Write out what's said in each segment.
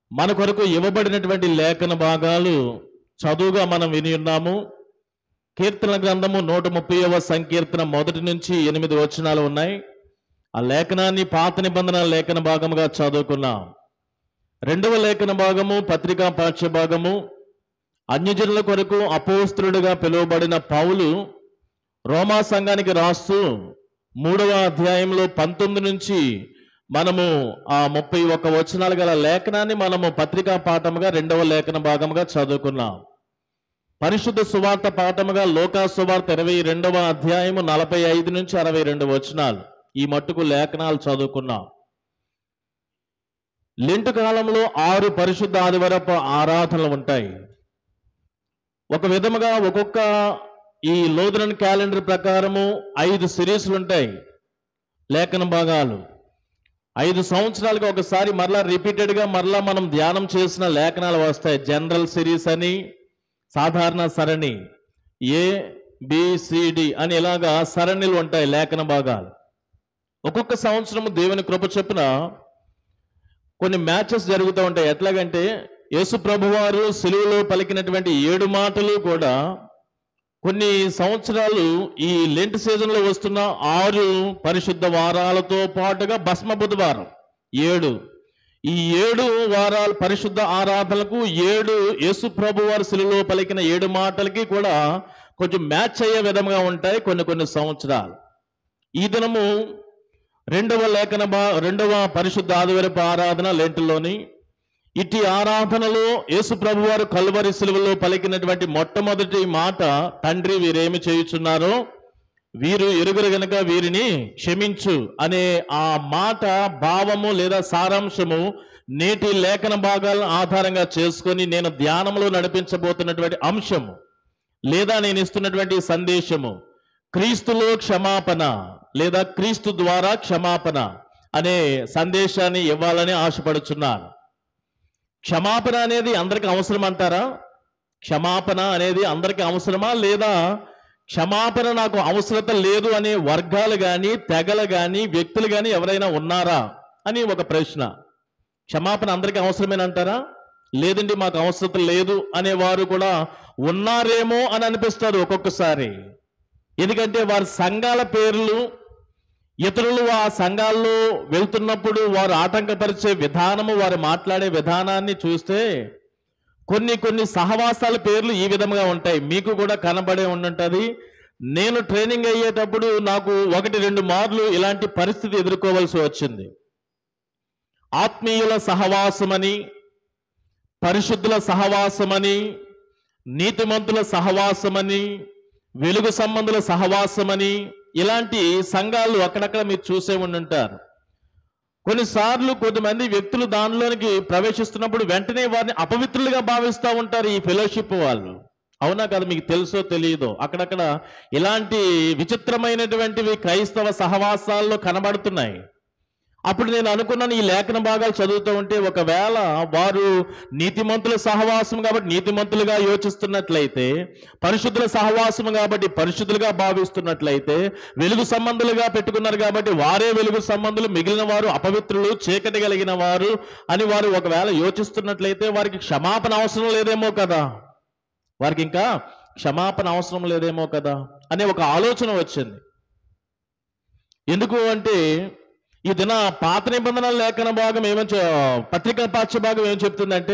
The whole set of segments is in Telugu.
మన కొరకు ఇవ్వబడినటువంటి లేఖన భాగాలు చదువుగా మనం విని ఉన్నాము కీర్తన గ్రంథము నూట ముప్పైవ సంకీర్తన మొదటి నుంచి ఎనిమిది వచనాలు ఉన్నాయి ఆ లేఖనాన్ని పాత నిబంధన లేఖన భాగముగా చదువుకున్నాం రెండవ లేఖన భాగము పత్రికా పాఠ్య భాగము అన్యజనుల కొరకు అపోస్తులుడిగా పిలువబడిన పౌలు రోమా సంఘానికి రాస్తూ మూడవ అధ్యాయంలో పంతొమ్మిది నుంచి మనము ఆ ముప్పై ఒక్క వచనాలు గల లేఖనాన్ని మనము పత్రికా పాఠముగా రెండవ లేఖన భాగముగా చదువుకున్నాం పరిశుద్ధ సువార్త పాఠముగా లోకా సువార్త ఇరవై రెండవ అధ్యాయము నలభై ఐదు నుంచి అరవై రెండు వచనాలు ఈ మట్టుకు లేఖనాలు చదువుకున్నాం లెంటు కాలంలో ఆరు పరిశుద్ధ ఆదివారపు ఆరాధనలు ఉంటాయి ఒక విధముగా ఒక్కొక్క ఈ లోదరన్ క్యాలెండర్ ప్రకారము ఐదు సిరీస్లు ఉంటాయి లేఖన భాగాలు ఐదు సంవత్సరాలకు ఒకసారి మరలా రిపీటెడ్గా మరలా మనం ధ్యానం చేసిన లేఖనాలు వస్తాయి జనరల్ సిరీస్ అని సాధారణ సరణి ఏ బిసిడి అని ఇలాగా సరణిలు ఉంటాయి లేఖన భాగాలు ఒక్కొక్క సంవత్సరము దేవుని కృప చొప్పున కొన్ని మ్యాచెస్ జరుగుతూ ఉంటాయి ఎట్లాగంటే యేసు ప్రభువారు సిలువలో పలికినటువంటి ఏడు మాటలు కూడా కొన్ని సంవత్సరాలు ఈ లెంట్ సీజన్లో వస్తున్న ఆరు పరిశుద్ధ వారాలతో పాటుగా భస్మ బుధవారం ఏడు ఈ ఏడు వారాల పరిశుద్ధ ఆరాధనలకు ఏడు యేసు ప్రభు వారి శిలువలో పలికిన ఏడు మాటలకి కూడా కొంచెం మ్యాచ్ అయ్యే విధంగా ఉంటాయి కొన్ని కొన్ని సంవత్సరాలు ఈ దినము రెండవ లేఖన బా రెండవ పరిశుద్ధ ఆదివరపు ఆరాధన లెంటులోని ఇట్టి ఆరాధనలో యేసు ప్రభు వారు కల్వరి శిలువలో పలికినటువంటి మొట్టమొదటి మాట తండ్రి వీరేమి చేయుచున్నారో వీరు ఎరుగురు గనుక వీరిని క్షమించు అనే ఆ మాట భావము లేదా సారాంశము నేటి లేఖన భాగాలను ఆధారంగా చేసుకొని నేను ధ్యానంలో నడిపించబోతున్నటువంటి అంశము లేదా నేను ఇస్తున్నటువంటి సందేశము క్రీస్తులో క్షమాపణ లేదా క్రీస్తు ద్వారా క్షమాపణ అనే సందేశాన్ని ఇవ్వాలని ఆశపడుచున్నాను క్షమాపణ అనేది అందరికి అవసరం అంటారా క్షమాపణ అనేది అందరికి అవసరమా లేదా క్షమాపణ నాకు అవసరత లేదు అనే వర్గాలు కానీ తెగలు కానీ వ్యక్తులు కానీ ఎవరైనా ఉన్నారా అని ఒక ప్రశ్న క్షమాపణ అందరికీ అవసరమేనంటారా లేదండి మాకు అవసరత లేదు అనే వారు కూడా ఉన్నారేమో అని అనిపిస్తారు ఒక్కొక్కసారి ఎందుకంటే వారి సంఘాల పేర్లు ఇతరులు ఆ సంఘాల్లో వెళ్తున్నప్పుడు వారు ఆటంకపరిచే విధానము వారు మాట్లాడే విధానాన్ని చూస్తే కొన్ని కొన్ని సహవాసాల పేర్లు ఈ విధంగా ఉంటాయి మీకు కూడా కనబడే ఉండుంటది నేను ట్రైనింగ్ అయ్యేటప్పుడు నాకు ఒకటి రెండు మార్లు ఇలాంటి పరిస్థితి ఎదుర్కోవాల్సి వచ్చింది ఆత్మీయుల సహవాసమని పరిశుద్ధుల సహవాసమని నీతిమంతుల సహవాసమని వెలుగు సంబంధుల సహవాసమని ఇలాంటి సంఘాలు అక్కడక్కడ మీరు చూసే ఉండుంటారు కొన్నిసార్లు కొంతమంది వ్యక్తులు దానిలోనికి ప్రవేశిస్తున్నప్పుడు వెంటనే వారిని అపవిత్రులుగా భావిస్తూ ఉంటారు ఈ ఫెలోషిప్ వాళ్ళు అవునా కదా మీకు తెలుసో తెలియదో అక్కడక్కడ ఇలాంటి విచిత్రమైనటువంటివి క్రైస్తవ సహవాసాల్లో కనబడుతున్నాయి అప్పుడు నేను అనుకున్నాను ఈ లేఖన భాగాలు చదువుతూ ఉంటే ఒకవేళ వారు నీతిమంతుల సహవాసం కాబట్టి నీతిమంతులుగా యోచిస్తున్నట్లయితే పరిశుద్ధుల సహవాసం కాబట్టి పరిశుద్ధులుగా భావిస్తున్నట్లయితే వెలుగు సంబంధులుగా పెట్టుకున్నారు కాబట్టి వారే వెలుగు సంబంధులు మిగిలిన వారు అపవిత్రులు చీకటి కలిగిన వారు అని వారు ఒకవేళ యోచిస్తున్నట్లయితే వారికి క్షమాపణ అవసరం లేదేమో కదా వారికి ఇంకా క్షమాపణ అవసరం లేదేమో కదా అనే ఒక ఆలోచన వచ్చింది ఎందుకు అంటే ఈ దిన పాత నిబంధనల లేఖన భాగం ఏమని చె- పత్రికా పాఠ్య భాగం ఏం చెప్తుందంటే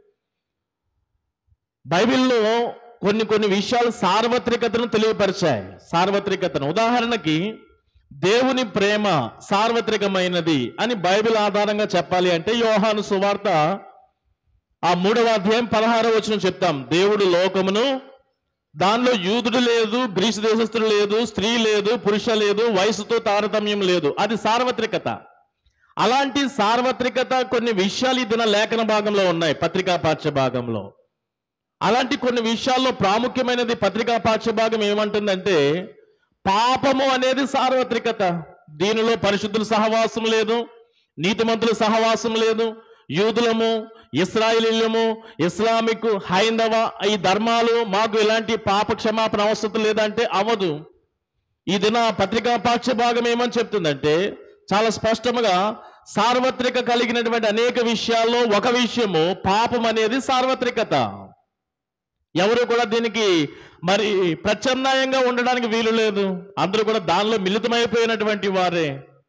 బైబిల్లో కొన్ని కొన్ని విషయాలు సార్వత్రికతను తెలియపరిచాయి సార్వత్రికతను ఉదాహరణకి దేవుని ప్రేమ సార్వత్రికమైనది అని బైబిల్ ఆధారంగా చెప్పాలి అంటే యోహాను సువార్త ఆ మూడవ అధ్యాయం పదహారవ వచనం చెప్తాం దేవుడు లోకమును దానిలో యూదుడు లేదు గ్రీసు దేశస్థుడు లేదు స్త్రీ లేదు పురుష లేదు వయసుతో తారతమ్యం లేదు అది సార్వత్రికత అలాంటి సార్వత్రికత కొన్ని విషయాలు ఈ దిన లేఖన భాగంలో ఉన్నాయి పత్రికా పాఠ్య భాగంలో అలాంటి కొన్ని విషయాల్లో ప్రాముఖ్యమైనది పత్రికా పాఠ్య భాగం ఏమంటుందంటే పాపము అనేది సార్వత్రికత దీనిలో పరిశుద్ధుల సహవాసం లేదు నీతిమంతుల సహవాసం లేదు యూదులము ఇస్రాయిలీలము ఇస్లామిక్ హైందవ ఈ ధర్మాలు మాకు ఇలాంటి పాప క్షమాపణ అవసరం లేదంటే అవ్వదు ఈ దిన పత్రికా పాఠ్య భాగం ఏమని చెప్తుందంటే చాలా స్పష్టముగా సార్వత్రిక కలిగినటువంటి అనేక విషయాల్లో ఒక విషయము పాపం అనేది సార్వత్రికత ఎవరు కూడా దీనికి మరి ప్రత్యామ్నాయంగా ఉండడానికి వీలు లేదు అందరూ కూడా దానిలో మిళితమైపోయినటువంటి వారే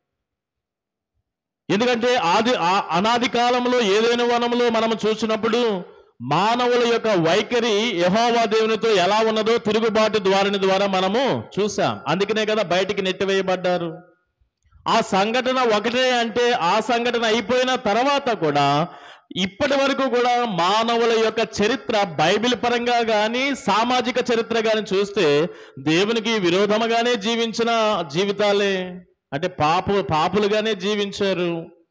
ఎందుకంటే ఆది ఆ- అనాది కాలంలో ఏదైనా వనంలో మనం చూసినప్పుడు మానవుల యొక్క వైఖరి యహోవా దేవునితో ఎలా ఉన్నదో తిరుగుబాటు ద్వారాని ద్వారా మనము చూసాం అందుకనే కదా బయటికి నెట్టివేయబడ్డారు ఆ సంఘటన ఒకటే అంటే ఆ సంఘటన అయిపోయిన తర్వాత కూడా ఇప్పటి వరకు కూడా మానవుల యొక్క చరిత్ర బైబిల్ పరంగా కానీ సామాజిక చరిత్ర కానీ చూస్తే దేవునికి విరోధముగానే జీవించిన జీవితాలే అంటే పాపు పాపులుగానే జీవించారు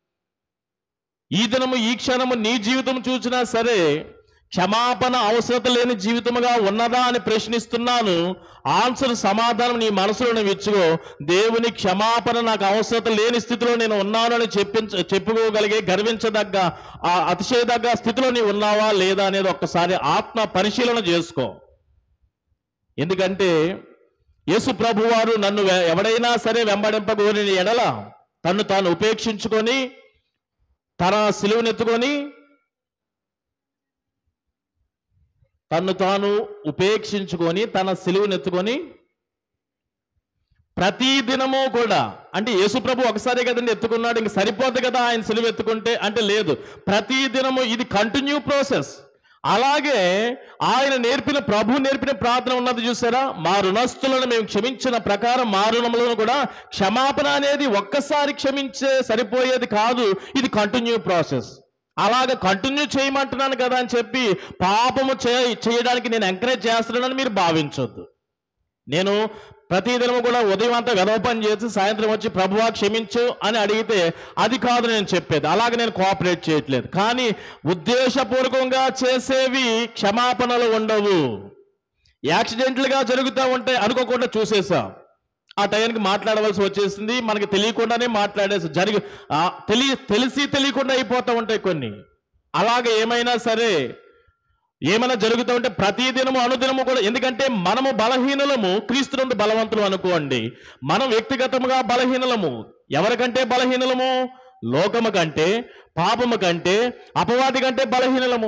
ఈ దినము ఈ క్షణము నీ జీవితం చూసినా సరే క్షమాపణ అవసరత లేని జీవితముగా ఉన్నదా అని ప్రశ్నిస్తున్నాను ఆన్సర్ సమాధానం నీ మనసులో నువ్వు ఇచ్చుకో దేవుని క్షమాపణ నాకు అవసరత లేని స్థితిలో నేను ఉన్నాను అని చెప్పించ చెప్పుకోగలిగే గర్వించదగ్గ ఆ అతిశయదగ్గ స్థితిలో నీవు ఉన్నావా లేదా అనేది ఒక్కసారి ఆత్మ పరిశీలన చేసుకో ఎందుకంటే యేసు ప్రభువారు నన్ను వె- ఎవడైనా సరే వెంబడింపగోరిన ఎడల తన్ను తాను ఉపేక్షించుకొని తన సిలువనెత్తుకొని తన్ను తాను ఉపేక్షించుకొని తన సిలువనెత్తుకొని ప్రతి దినము కూడా అంటే యేసుప్రభు ఒకసారి కదండి ఎత్తుకున్నాడు ఇంక సరిపోదు కదా ఆయన సిలువ ఎత్తుకుంటే అంటే లేదు ప్రతి దినము ఇది కంటిన్యూ ప్రాసెస్ అలాగే ఆయన నేర్పిన ప్రభు నేర్పిన ప్రార్థన ఉన్నది చూసారా మా రుణస్తులను మేము క్షమించిన ప్రకారం మా రుణములను కూడా క్షమాపణ అనేది ఒక్కసారి క్షమించే సరిపోయేది కాదు ఇది కంటిన్యూ ప్రాసెస్ అలాగ కంటిన్యూ చేయమంటున్నాను కదా అని చెప్పి పాపము చే చేయడానికి నేను ఎంకరేజ్ చేస్తున్నానని మీరు భావించొద్దు నేను ప్రతిదినము కూడా ఉదయం అంతా వెదవపని చేసి సాయంత్రం వచ్చి ప్రభువా క్షమించు అని అడిగితే అది కాదు నేను చెప్పేది అలాగే నేను కోఆపరేట్ చేయట్లేదు కానీ ఉద్దేశపూర్వకంగా చేసేవి క్షమాపణలు ఉండవు యాక్సిడెంట్లుగా జరుగుతూ ఉంటాయి అనుకోకుండా చూసేసాం ఆ టైంకి మాట్లాడవలసి వచ్చేసింది మనకి తెలియకుండానే మాట్లాడేసి జరిగి ఆ, తెలి తెలిసి తెలియకుండా అయిపోతూ ఉంటాయి కొన్ని అలాగే ఏమైనా సరే ఏమైనా జరుగుతూ ఉంటే ప్రతి దినము అనుదినము కూడా ఎందుకంటే మనము బలహీనులము క్రీస్తునందు బలవంతులు అనుకోండి మనం వ్యక్తిగతముగా బలహీనులము ఎవరికంటే బలహీనులము లోకము కంటే పాపము కంటే అపవాది కంటే బలహీనులము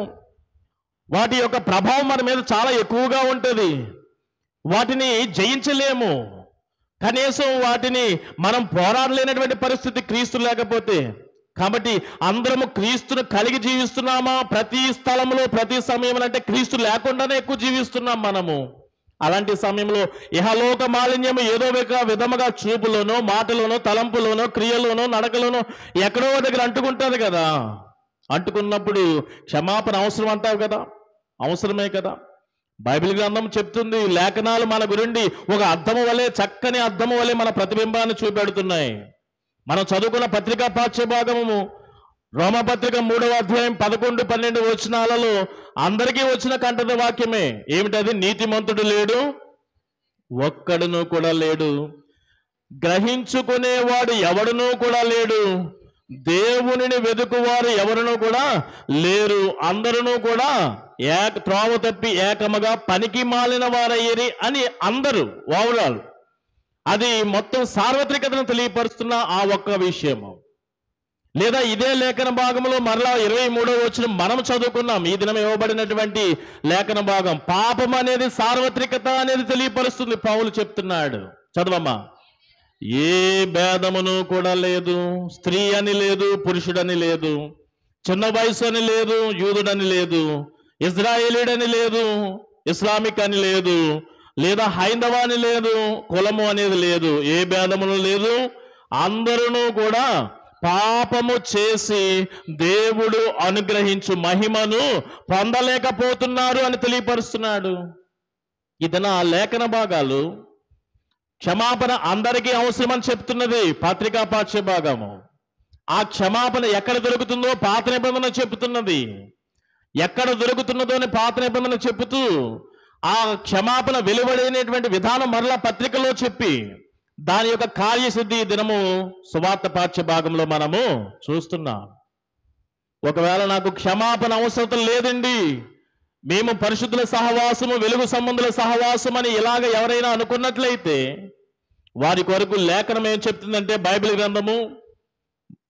వాటి యొక్క ప్రభావం మన మీద చాలా ఎక్కువగా ఉంటుంది వాటిని జయించలేము కనీసం వాటిని మనం పోరాడలేనటువంటి పరిస్థితి క్రీస్తు లేకపోతే కాబట్టి అందరము క్రీస్తును కలిగి జీవిస్తున్నామా ప్రతి స్థలంలో ప్రతి సమయంలో అంటే క్రీస్తు లేకుండానే ఎక్కువ జీవిస్తున్నాం మనము అలాంటి సమయంలో ఇహలోక మాలిన్యము ఏదో ఒక విధముగా చూపులోనో మాటలోనో తలంపులోనో క్రియలోనో నడకలోనో ఎక్కడో ఒక దగ్గర అంటుకుంటుంది కదా అంటుకున్నప్పుడు క్షమాపణ అవసరం అంటావు కదా అవసరమే కదా బైబిల్ గ్రంథం చెప్తుంది లేఖనాలు మన గురించి ఒక అద్దము వలె చక్కని అద్దము వలె మన ప్రతిబింబాన్ని చూపెడుతున్నాయి మనం చదువుకున్న పత్రికా పాఠ్యభాగము రోమపత్రిక మూడవ అధ్యాయం పదకొండు పన్నెండు వచనాలలో అందరికీ వచ్చిన కంటద వాక్యమే ఏమిటది నీతిమంతుడు లేడు ఒక్కడును కూడా లేడు గ్రహించుకునేవాడు ఎవడునూ కూడా లేడు దేవునిని వెతుకువారు ఎవరునూ కూడా లేరు అందరూ కూడా ఏక త్రోవ తప్పి ఏకముగా పనికి మాలిన వారయ్యేరి అని అందరూ ఓవరాల్ అది మొత్తం సార్వత్రికతను తెలియపరుస్తున్న ఆ ఒక్క విషయము లేదా ఇదే లేఖన భాగంలో మరలా ఇరవై మూడో వచ్చిన మనం చదువుకున్నాం ఈ దినం ఇవ్వబడినటువంటి లేఖన భాగం పాపం అనేది సార్వత్రికత అనేది తెలియపరుస్తుంది పౌలు చెప్తున్నాడు చదవమ్మా ఏ భేదమును కూడా లేదు స్త్రీ అని లేదు పురుషుడని లేదు చిన్న వయసు అని లేదు యూదుడని లేదు ఇజ్రాయేలీడని లేదు ఇస్లామిక్ అని లేదు లేదా హైందవ అని లేదు కులము అనేది లేదు ఏ భేదమును లేదు అందరూ కూడా పాపము చేసి దేవుడు అనుగ్రహించు మహిమను పొందలేకపోతున్నారు అని తెలియపరుస్తున్నాడు ఇతను ఆ లేఖన భాగాలు క్షమాపణ అందరికీ అవసరమని చెప్తున్నది పత్రికా పాఠ్య భాగము ఆ క్షమాపణ ఎక్కడ దొరుకుతుందో పాత నిబంధన చెబుతున్నది ఎక్కడ దొరుకుతున్నదో అని పాత నిబంధన చెబుతూ ఆ క్షమాపణ వెలువడైనటువంటి విధానం మరలా పత్రికలో చెప్పి దాని యొక్క కార్యసిద్ధి ఈ దినము సువార్త పాఠ్య భాగంలో మనము చూస్తున్నాం ఒకవేళ నాకు క్షమాపణ అవసరం లేదండి మేము పరిశుద్ధుల సహవాసము వెలుగు సంబంధుల సహవాసం అని ఇలాగ ఎవరైనా అనుకున్నట్లయితే వారి కొరకు లేఖనం ఏం చెప్తుందంటే బైబిల్ గ్రంథము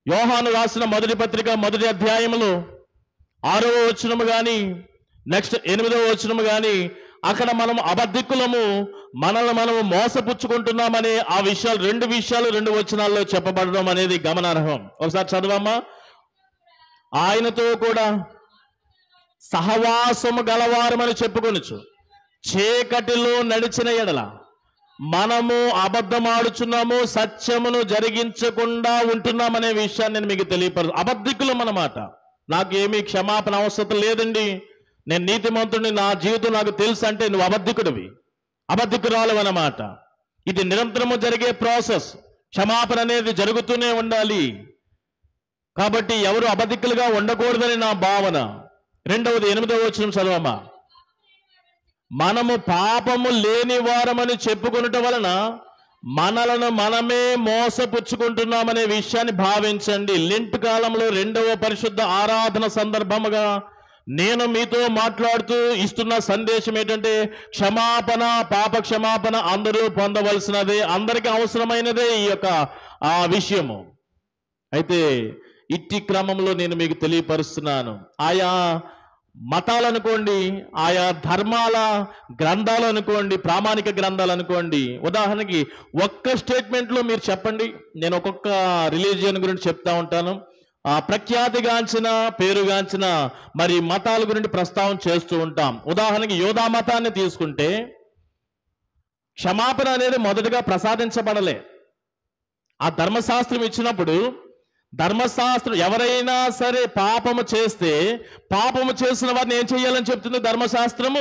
యోహాను రాసిన మొదటి పత్రిక మొదటి అధ్యాయములో ఆరవ వచనము కానీ నెక్స్ట్ ఎనిమిదవ వచనము కానీ అక్కడ మనం అబద్ధికులము మనల్ని మనము మోసపుచ్చుకుంటున్నామనే ఆ విషయాలు రెండు విషయాలు రెండు వచనాల్లో చెప్పబడడం అనేది గమనార్హం ఒకసారి చదవమ్మా ఆయనతో కూడా సహవాసము గలవారమని చెప్పుకొనుచు చీకటిలో నడిచిన ఎడల మనము అబద్ధమాడుచున్నాము సత్యమును జరిగించకుండా ఉంటున్నామనే విషయాన్ని నేను మీకు తెలియపరు అబద్ధికులం అన్నమాట నాకేమీ క్షమాపణ అవసరం లేదండి నేను నీతిమంతుడిని నా జీవితం నాకు తెలుసు అంటే నువ్వు అబద్ధికుడివి అబద్ధికురాలు అన్నమాట ఇది నిరంతరము జరిగే ప్రాసెస్ క్షమాపణ అనేది జరుగుతూనే ఉండాలి కాబట్టి ఎవరు అబద్ధికులుగా ఉండకూడదని నా భావన రెండవది ఎనిమిదవ వచ్చిన చదవమ్మా మనము పాపము లేని వారమని చెప్పుకొనుట వలన మనలను మనమే మోసపుచ్చుకుంటున్నామనే విషయాన్ని భావించండి లింట్ కాలంలో రెండవ పరిశుద్ధ ఆరాధన సందర్భముగా నేను మీతో మాట్లాడుతూ ఇస్తున్న సందేశం ఏంటంటే క్షమాపణ పాప క్షమాపణ అందరూ పొందవలసినదే అందరికీ అవసరమైనదే ఈ యొక్క ఆ విషయము అయితే ఇట్టి క్రమంలో నేను మీకు తెలియపరుస్తున్నాను ఆయా మతాలు అనుకోండి ఆయా ధర్మాల గ్రంథాలు అనుకోండి ప్రామాణిక గ్రంథాలు అనుకోండి ఉదాహరణకి ఒక్క స్టేట్మెంట్లో మీరు చెప్పండి నేను ఒక్కొక్క రిలీజియన్ గురించి చెప్తా ఉంటాను ఆ ప్రఖ్యాతిగాంచిన పేరుగాంచిన మరి మతాల గురించి ప్రస్తావన చేస్తూ ఉంటాం ఉదాహరణకి యోధా మతాన్ని తీసుకుంటే క్షమాపణ అనేది మొదటగా ప్రసాదించబడలే ఆ ధర్మశాస్త్రం ఇచ్చినప్పుడు ధర్మశాస్త్రం ఎవరైనా సరే పాపము చేస్తే పాపము చేసిన వారిని ఏం చేయాలని చెప్తుంది ధర్మశాస్త్రము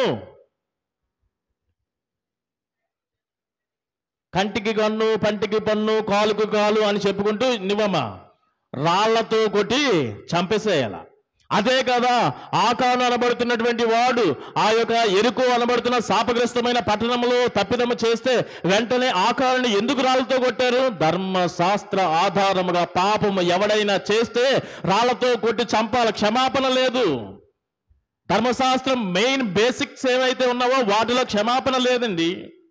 కంటికి కన్ను పంటికి పన్ను కాలుకు కాలు అని చెప్పుకుంటూ నివ్వమ్మా రాళ్లతో కొట్టి చంపేసేయాల అదే కదా ఆకాను అనబడుతున్నటువంటి వాడు ఆ యొక్క ఎరుకు అనబడుతున్న శాపగ్రస్తమైన పట్టణంలో తప్పిదము చేస్తే వెంటనే ఆకారుని ఎందుకు రాళ్లతో కొట్టారు ధర్మశాస్త్ర ఆధారముగా పాపము ఎవడైనా చేస్తే రాళ్లతో కొట్టి చంపాల క్షమాపణ లేదు ధర్మశాస్త్రం మెయిన్ బేసిక్స్ ఏవైతే ఉన్నావో వాటిలో క్షమాపణ లేదండి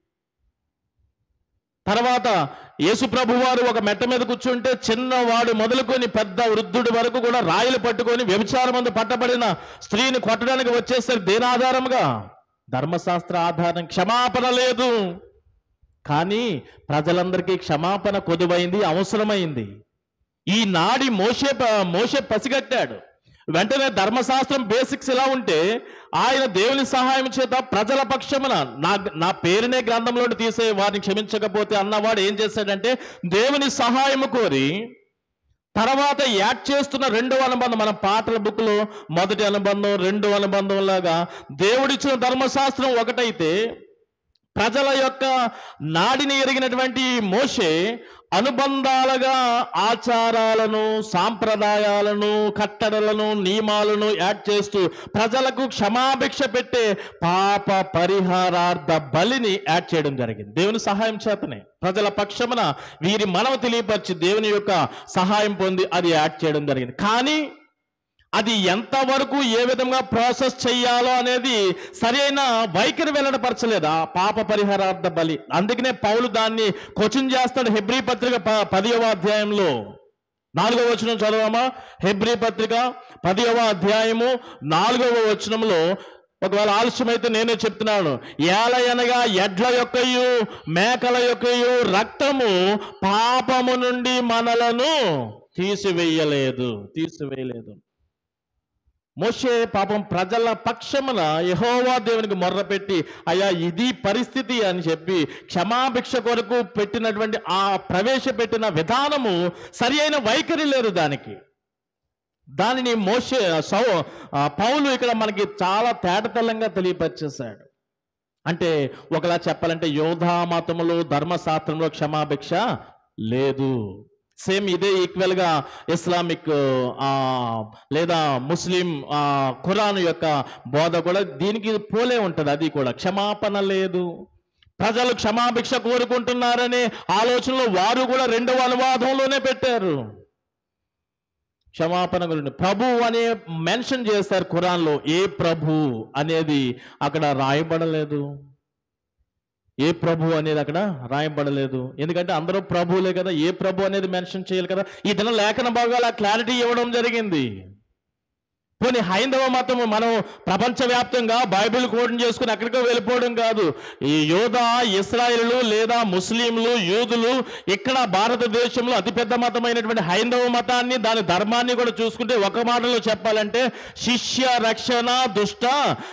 తర్వాత యేసుప్రభు వారు ఒక మెట్ట మీద కూర్చుంటే చిన్నవాడు మొదలుకొని పెద్ద వృద్ధుడి వరకు కూడా రాయిలు పట్టుకొని వ్యభిచారమందు పట్టబడిన స్త్రీని కొట్టడానికి వచ్చేసరి దేని ఆధారంగా ధర్మశాస్త్ర ఆధారం క్షమాపణ లేదు కానీ ప్రజలందరికీ క్షమాపణ కొదువైంది అవసరమైంది ఈ నాడి మోసే ప- మోసే పసిగట్టాడు వెంటనే ధర్మశాస్త్రం బేసిక్స్ ఎలా ఉంటే ఆయన దేవుని సహాయం చేత ప్రజల పక్షమున నా నా పేరునే గ్రంథంలో తీసే వారిని క్షమించకపోతే అన్నవాడు ఏం చేశాడంటే దేవుని సహాయము కోరి తర్వాత యాడ్ చేస్తున్న రెండవ అనుబంధం మన పాటల బుక్లో మొదటి అనుబంధం రెండవ అనుబంధం లాగా దేవుడిచ్చిన ధర్మశాస్త్రం ఒకటైతే ప్రజల యొక్క నాడిని ఎరిగినటువంటి మోషే అనుబంధాలుగా ఆచారాలను సాంప్రదాయాలను కట్టడలను నియమాలను యాడ్ చేస్తూ ప్రజలకు క్షమాభిక్ష పెట్టే పాప పరిహారార్థ బలిని యాడ్ చేయడం జరిగింది దేవుని సహాయం చేతనే ప్రజల పక్షమున వీరి మనవ తెలియపరిచి దేవుని యొక్క సహాయం పొంది అది యాడ్ చేయడం జరిగింది కానీ అది ఎంతవరకు ఏ విధంగా ప్రాసెస్ చెయ్యాలో అనేది సరైన వైఖరి వెల్లడపరచలేదు ఆ పాప పరిహారార్థ బలి అందుకనే పౌలు దాన్ని క్వశ్చన్ చేస్తాడు హెబ్రీ పత్రిక ప- పదియవ అధ్యాయంలో నాలుగవ వచనం చదవమా హెబ్రీ పత్రిక పదియవ అధ్యాయము నాలుగవ వచనంలో ఒకవేళ ఆలస్యమైతే నేనే చెప్తున్నాను ఏలయనగా ఎడ్ల యొక్కయు మేకల యొక్కయు రక్తము పాపము నుండి మనలను తీసివేయలేదు తీసివేయలేదు మోషే పాపం ప్రజల పక్షమున యెహోవా దేవునికి మొర్రపెట్టి అయ్యా ఇది పరిస్థితి అని చెప్పి క్షమాభిక్ష కొరకు పెట్టినటువంటి ఆ ప్రవేశపెట్టిన విధానము సరి అయిన వైఖరి లేదు దానికి దానిని మోషే సౌ ఆ, పౌలు ఇక్కడ మనకి చాలా తేటతెల్లంగా తెలియపరిచేశాడు అంటే ఒకలా చెప్పాలంటే యోధా మతములో ధర్మశాస్త్రంలో క్షమాభిక్ష లేదు సేమ్ ఇదే ఈక్వల్ గా ఇస్లామిక్ ఆ, లేదా ముస్లిం ఆ, ఖురాన్ యొక్క బోధ కూడా దీనికి పోలే ఉంటది అది కూడా క్షమాపణ లేదు ప్రజలు క్షమాభిక్ష కోరుకుంటున్నారనే ఆలోచనలో వారు కూడా రెండవ అనువాదంలోనే పెట్టారు క్షమాపణ గురించి ప్రభు అనే మెన్షన్ చేస్తారు ఖురాన్లో ఏ ప్రభు అనేది అక్కడ రాయబడలేదు ఏ ప్రభు అనేది అక్కడ రాయబడలేదు ఎందుకంటే అందరూ ప్రభువులే కదా ఏ ప్రభు అనేది మెన్షన్ చేయాలి కదా ఈ దిన లేఖన భాగాలు ఆ క్లారిటీ ఇవ్వడం జరిగింది పోనీ హైందవ మతం మనం ప్రపంచవ్యాప్తంగా బైబిల్ కోడిని చేసుకుని ఎక్కడికో వెళ్ళిపోవడం కాదు ఈ యోధ ఇస్రాయిలు లేదా ముస్లింలు యూదులు ఇక్కడ భారతదేశంలో అతిపెద్ద మతమైనటువంటి హైందవ మతాన్ని దాని ధర్మాన్ని కూడా చూసుకుంటే ఒక మాటలో చెప్పాలంటే శిష్య రక్షణ దుష్ట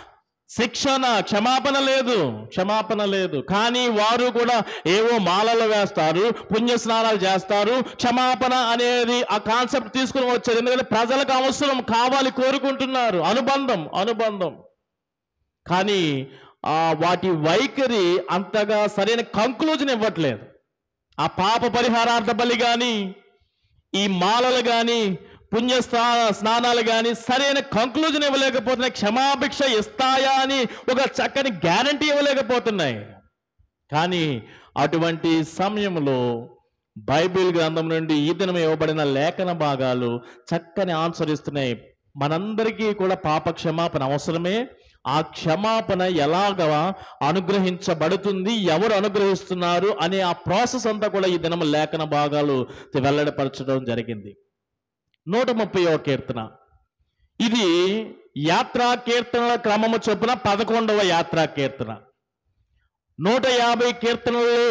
శిక్షణ క్షమాపణ లేదు క్షమాపణ లేదు కానీ వారు కూడా ఏవో మాలలు వేస్తారు పుణ్య స్నానాలు చేస్తారు క్షమాపణ అనేది ఆ కాన్సెప్ట్ తీసుకుని వచ్చారు ఎందుకంటే ప్రజలకు అవసరం కావాలి కోరుకుంటున్నారు అనుబంధం అనుబంధం కానీ ఆ వాటి వైఖరి అంతగా సరైన కంక్లూజన్ ఇవ్వట్లేదు ఆ పాప పరిహారార్థ బలి కానీ ఈ మాలలు కానీ పుణ్య స్నా- స్నానాలు కానీ సరైన కంక్లూజన్ ఇవ్వలేకపోతున్నాయి క్షమాభిక్ష ఇస్తాయా అని ఒక చక్కని గ్యారంటీ ఇవ్వలేకపోతున్నాయి కానీ అటువంటి సమయంలో బైబిల్ గ్రంథం నుండి ఈ దినం ఇవ్వబడిన లేఖన భాగాలు చక్కని ఆన్సర్ ఇస్తున్నాయి మనందరికీ కూడా పాప క్షమాపణ అవసరమే ఆ క్షమాపణ ఎలాగ అనుగ్రహించబడుతుంది ఎవరు అనుగ్రహిస్తున్నారు అనే ఆ ప్రాసెస్ అంతా కూడా ఈ దినం లేఖన భాగాలు వెల్లడిపరచడం జరిగింది నూట ముప్పై కీర్తన ఇది యాత్రా కీర్తనల క్రమము చొప్పున పదకొండవ యాత్రా కీర్తన నూట యాభై కీర్తనల్లో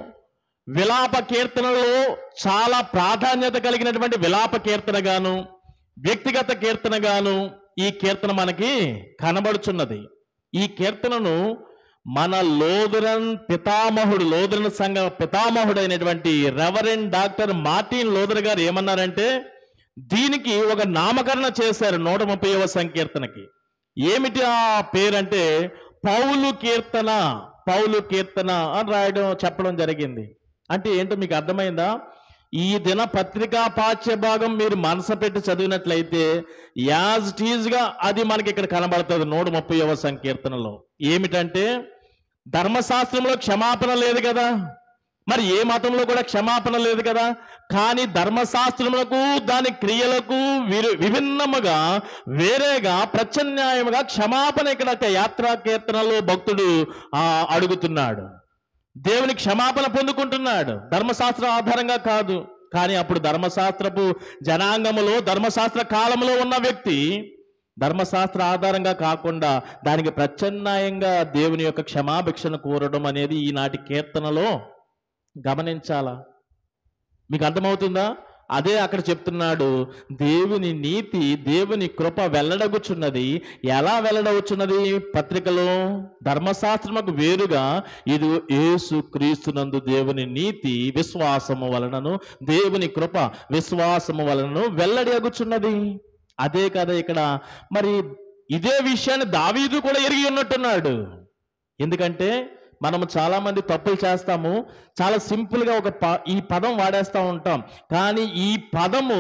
విలాప కీర్తనలో చాలా ప్రాధాన్యత కలిగినటువంటి విలాప కీర్తనగాను వ్యక్తిగత కీర్తనగాను ఈ కీర్తన మనకి కనబడుచున్నది ఈ కీర్తనను మన లోదరన్ పితామహుడు లోదరన్ సంఘ పితామహుడైనటువంటి రెవరెండ్ డాక్టర్ మార్టిన్ లోదర్ గారు ఏమన్నారంటే దీనికి ఒక నామకరణ చేశారు నూట ముప్పైవ సంకీర్తనకి ఏమిటి ఆ పేరంటే పౌలు కీర్తన పౌలు కీర్తన అని రాయడం చెప్పడం జరిగింది అంటే ఏంటో మీకు అర్థమైందా ఈ దిన పత్రికా పాఠ్య భాగం మీరు మనసు పెట్టి చదివినట్లయితే యాజ్ టీజ్ గా అది మనకి ఇక్కడ కనబడుతుంది నూట ముప్పైవ సంకీర్తనలో ఏమిటంటే ధర్మశాస్త్రంలో క్షమాపణ లేదు కదా మరి ఏ మతంలో కూడా క్షమాపణ లేదు కదా కానీ ధర్మశాస్త్రములకు దాని క్రియలకు విరు విభిన్నముగా వేరేగా ప్రత్యామ్నాయముగా క్షమాపణ ఇక్కడ ఒక యాత్రా కీర్తనలో భక్తుడు ఆ, అడుగుతున్నాడు దేవుని క్షమాపణ పొందుకుంటున్నాడు ధర్మశాస్త్రం ఆధారంగా కాదు కానీ అప్పుడు ధర్మశాస్త్రపు జనాంగములో ధర్మశాస్త్ర కాలంలో ఉన్న వ్యక్తి ధర్మశాస్త్ర ఆధారంగా కాకుండా దానికి ప్రత్యామ్నాయంగా దేవుని యొక్క క్షమాభిక్షను కోరడం అనేది ఈనాటి కీర్తనలో గమనించాలా మీకు అర్థమవుతుందా అదే అక్కడ చెప్తున్నాడు దేవుని నీతి దేవుని కృప వెల్లడగుచున్నది ఎలా వెల్లడవుచున్నది పత్రికలో ధర్మశాస్త్రముకు వేరుగా ఇది యేసు క్రీస్తునందు దేవుని నీతి విశ్వాసము వలనను దేవుని కృప విశ్వాసము వలనను వెల్లడి అగుచున్నది అదే కదా ఇక్కడ మరి ఇదే విషయాన్ని దావీదు కూడా ఎరిగి ఉన్నట్టున్నాడు ఎందుకంటే మనము చాలా మంది తప్పులు చేస్తాము చాలా సింపుల్ గా ఒక ప ఈ పదం వాడేస్తూ ఉంటాం కానీ ఈ పదము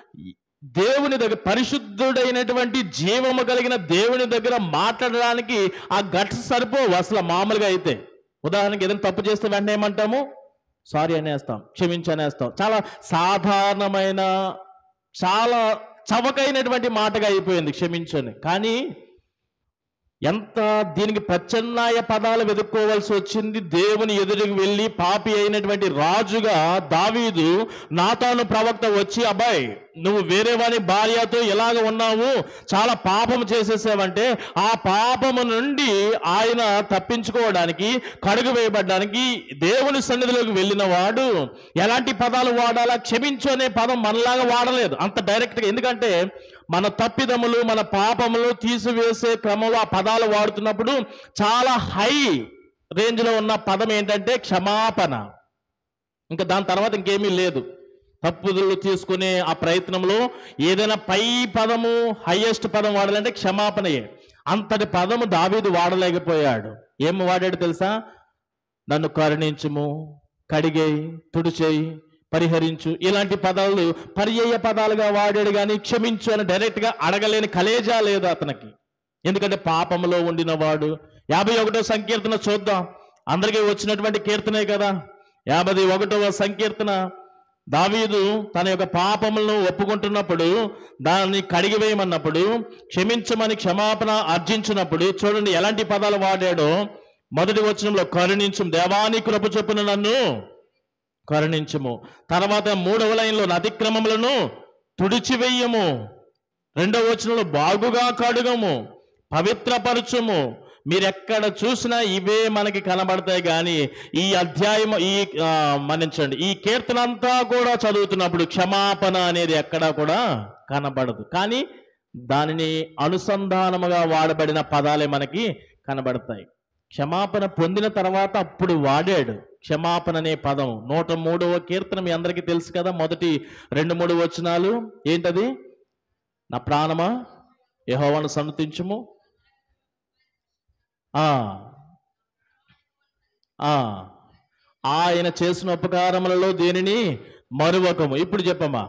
దేవుని దగ్గర పరిశుద్ధుడైనటువంటి జీవము కలిగిన దేవుని దగ్గర మాట్లాడడానికి ఆ గట్స్ సరిపోవు అసలు మామూలుగా అయితే ఉదాహరణకి ఏదైనా తప్పు చేస్తే వెంటనే ఏమంటాము సారీ అనేస్తాం క్షమించి అనేస్తాం చాలా సాధారణమైన చాలా చవకైనటువంటి మాటగా అయిపోయింది క్షమించని కానీ ఎంత దీనికి ప్రత్యామ్నాయ పదాలు వెతుక్కోవాల్సి వచ్చింది దేవుని ఎదురుకు వెళ్ళి పాపి అయినటువంటి రాజుగా దావీదు నాతాను ప్రవక్త వచ్చి అబ్బాయి నువ్వు వేరే వాని భార్యతో ఎలాగ ఉన్నావు చాలా పాపం చేసేసావంటే ఆ పాపము నుండి ఆయన తప్పించుకోవడానికి కడుగు వేయబడ్డానికి దేవుని సన్నిధిలోకి వెళ్ళిన వాడు ఎలాంటి పదాలు వాడాలా క్షమించు అనే పదం మనలాగా వాడలేదు అంత డైరెక్ట్గా ఎందుకంటే మన తప్పిదములు మన పాపములు తీసివేసే క్రమంలో ఆ పదాలు వాడుతున్నప్పుడు చాలా హై రేంజ్లో ఉన్న పదం ఏంటంటే క్షమాపణ ఇంకా దాని తర్వాత ఇంకేమీ లేదు తప్పుదలు తీసుకునే ఆ ప్రయత్నంలో ఏదైనా పై పదము హైయెస్ట్ పదం వాడాలంటే క్షమాపణయే అంతటి పదము దావీదు వాడలేకపోయాడు ఏం వాడాడు తెలుసా నన్ను కరుణించుము కడిగేయి తుడిచేయి పరిహరించు ఇలాంటి పదాలు పర్యాయ పదాలుగా వాడాడు కానీ క్షమించు అని డైరెక్ట్గా అడగలేని కలేజా లేదు అతనికి ఎందుకంటే పాపములో ఉండినవాడు యాభై ఒకటో సంకీర్తన చూద్దాం అందరికీ వచ్చినటువంటి కీర్తనే కదా యాభై ఒకటవ సంకీర్తన దావీదు తన యొక్క పాపములను ఒప్పుకుంటున్నప్పుడు దాన్ని కడిగివేయమన్నప్పుడు క్షమించమని క్షమాపణ అర్జించినప్పుడు చూడండి ఎలాంటి పదాలు వాడాడో మొదటి వచనంలో కరుణించు దేవాని కృప చొప్పున నన్ను కరుణించుము తర్వాత మూడవ లైన్లో నా అతిక్రమములను తుడిచివెయ్యము రెండవ వచనంలో బాగుగా కడుగము పవిత్రపరచుము మీరెక్కడ చూసినా ఇవే మనకి కనబడతాయి కానీ ఈ అధ్యాయం ఈ ఆ, మన్నించండి ఈ కీర్తన అంతా కూడా చదువుతున్నప్పుడు క్షమాపణ అనేది ఎక్కడా కూడా కనబడదు కానీ దానిని అనుసంధానముగా వాడబడిన పదాలే మనకి కనబడతాయి క్షమాపణ పొందిన తర్వాత అప్పుడు వాడాడు క్షమాపణ అనే పదం నూట మూడవ కీర్తన మీ అందరికీ తెలుసు కదా మొదటి రెండు మూడు వచనాలు ఏంటది నా ప్రాణమా యెహోవాను సన్నతించుము ఆ ఆ ఆయన చేసిన ఉపకారములలో దేనిని మరువకము ఇప్పుడు చెప్పమ్మా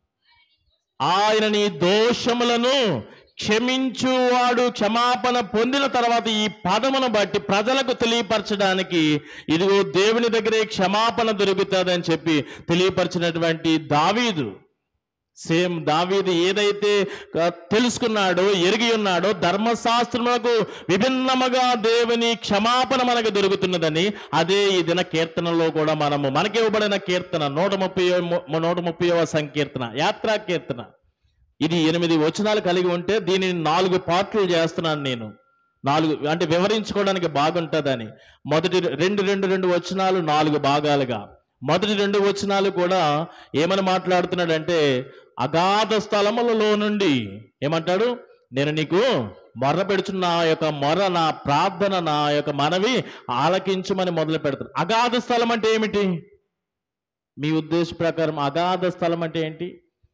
ఆయన నీ దోషములను క్షమించువాడు క్షమాపణ పొందిన తర్వాత ఈ పదమును బట్టి ప్రజలకు తెలియపరచడానికి ఇదిగో దేవుని దగ్గరే క్షమాపణ దొరుకుతుందని చెప్పి తెలియపరిచినటువంటి దావీదు సేమ్ దావీదు ఏదైతే ఆ, తెలుసుకున్నాడో ఎరిగి ఉన్నాడో ధర్మశాస్త్రములకు విభిన్నముగా దేవుని క్షమాపణ మనకు దొరుకుతున్నదని అదే ఈ దిన కీర్తనలో కూడా మనము మనకి ఇవ్వబడిన కీర్తన నూట ముప్పై నూట ముప్పైవ సంకీర్తన యాత్రా కీర్తన ఇది ఎనిమిది వచనాలు కలిగి ఉంటే దీనిని నాలుగు పార్ట్లు చేస్తున్నాను నేను నాలుగు అంటే వివరించుకోవడానికి బాగుంటుందని మొదటి రెండు రెండు రెండు వచనాలు నాలుగు భాగాలుగా మొదటి రెండు వచనాలు కూడా ఏమని మాట్లాడుతున్నాడంటే అగాధ స్థలములలో నుండి ఏమంటాడు నేను నీకు మొర్ర పెడుచున్న నా యొక్క మొర నా ప్రార్థన నా యొక్క మనవి ఆలకించమని మొదలు పెడతాడు అగాధ స్థలం అంటే ఏమిటి మీ ఉద్దేశ ప్రకారం అగాధ స్థలం అంటే ఏంటి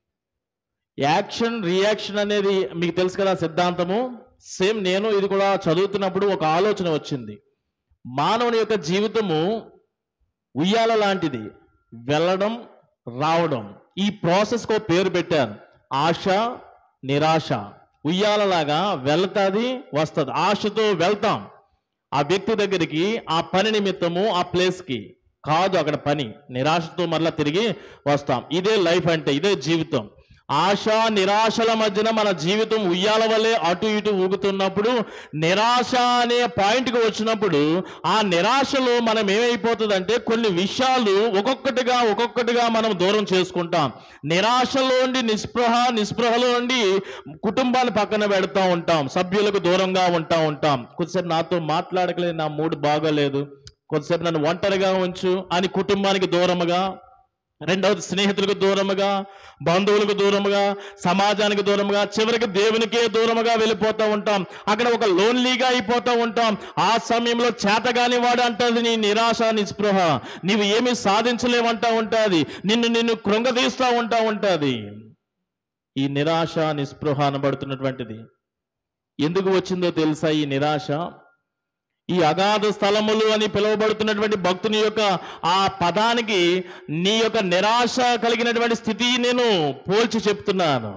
యాక్షన్ రియాక్షన్ అనేది మీకు తెలుసు కదా సిద్ధాంతము సేమ్ నేను ఇది కూడా చదువుతున్నప్పుడు ఒక ఆలోచన వచ్చింది మానవుని యొక్క జీవితము ఉయ్యాల లాంటిది వెళ్ళడం రావడం ఈ ప్రాసెస్కి ఒక పేరు పెట్టారు ఆశ నిరాశ ఉయ్యాలలాగా వెళ్తాది వస్తుంది ఆశతో వెళ్తాం ఆ వ్యక్తి దగ్గరికి ఆ పని నిమిత్తము ఆ ప్లేస్కి కాదు అక్కడ పని నిరాశతో మరలా తిరిగి వస్తాం ఇదే లైఫ్ అంటే ఇదే జీవితం ఆశ నిరాశల మధ్యన మన జీవితం ఉయ్యాల వల్లే అటు ఇటు ఊగుతున్నప్పుడు నిరాశ అనే పాయింట్కి వచ్చినప్పుడు ఆ నిరాశలో మనం ఏమైపోతుందంటే కొన్ని విషయాలు ఒక్కొక్కటిగా ఒక్కొక్కటిగా మనం దూరం చేసుకుంటాం నిరాశలో ఉండి నిస్పృహ నిస్పృహలో ఉండి కుటుంబాన్ని పక్కన పెడతా ఉంటాం సభ్యులకు దూరంగా ఉంటా ఉంటాం కొద్దిసేపు నాతో మాట్లాడకలేదు నా మూడు బాగోలేదు కొద్దిసేపు నన్ను ఒంటరిగా ఉంచు అని కుటుంబానికి దూరముగా రెండవది స్నేహితులకు దూరముగా బంధువులకు దూరముగా సమాజానికి దూరముగా చివరికి దేవునికే దూరముగా వెళ్ళిపోతూ ఉంటాం అక్కడ ఒక లోన్లీగా అయిపోతూ ఉంటాం ఆ సమయంలో చేతగాని వాడు అంటది నీ నిరాశ నిస్పృహ నీవు ఏమీ సాధించలేవంటా ఉంటుంది నిన్ను నిన్ను కృంగదీస్తూ ఉంటా ఉంటుంది ఈ నిరాశ నిస్పృహ అనబడుతున్నటువంటిది ఎందుకు వచ్చిందో తెలుసా ఈ నిరాశ ఈ అగాధ స్థలములు అని పిలువబడుతున్నటువంటి భక్తుని యొక్క ఆ పదానికి నీ యొక్క నిరాశ కలిగినటువంటి స్థితి నేను పోల్చి చెప్తున్నాను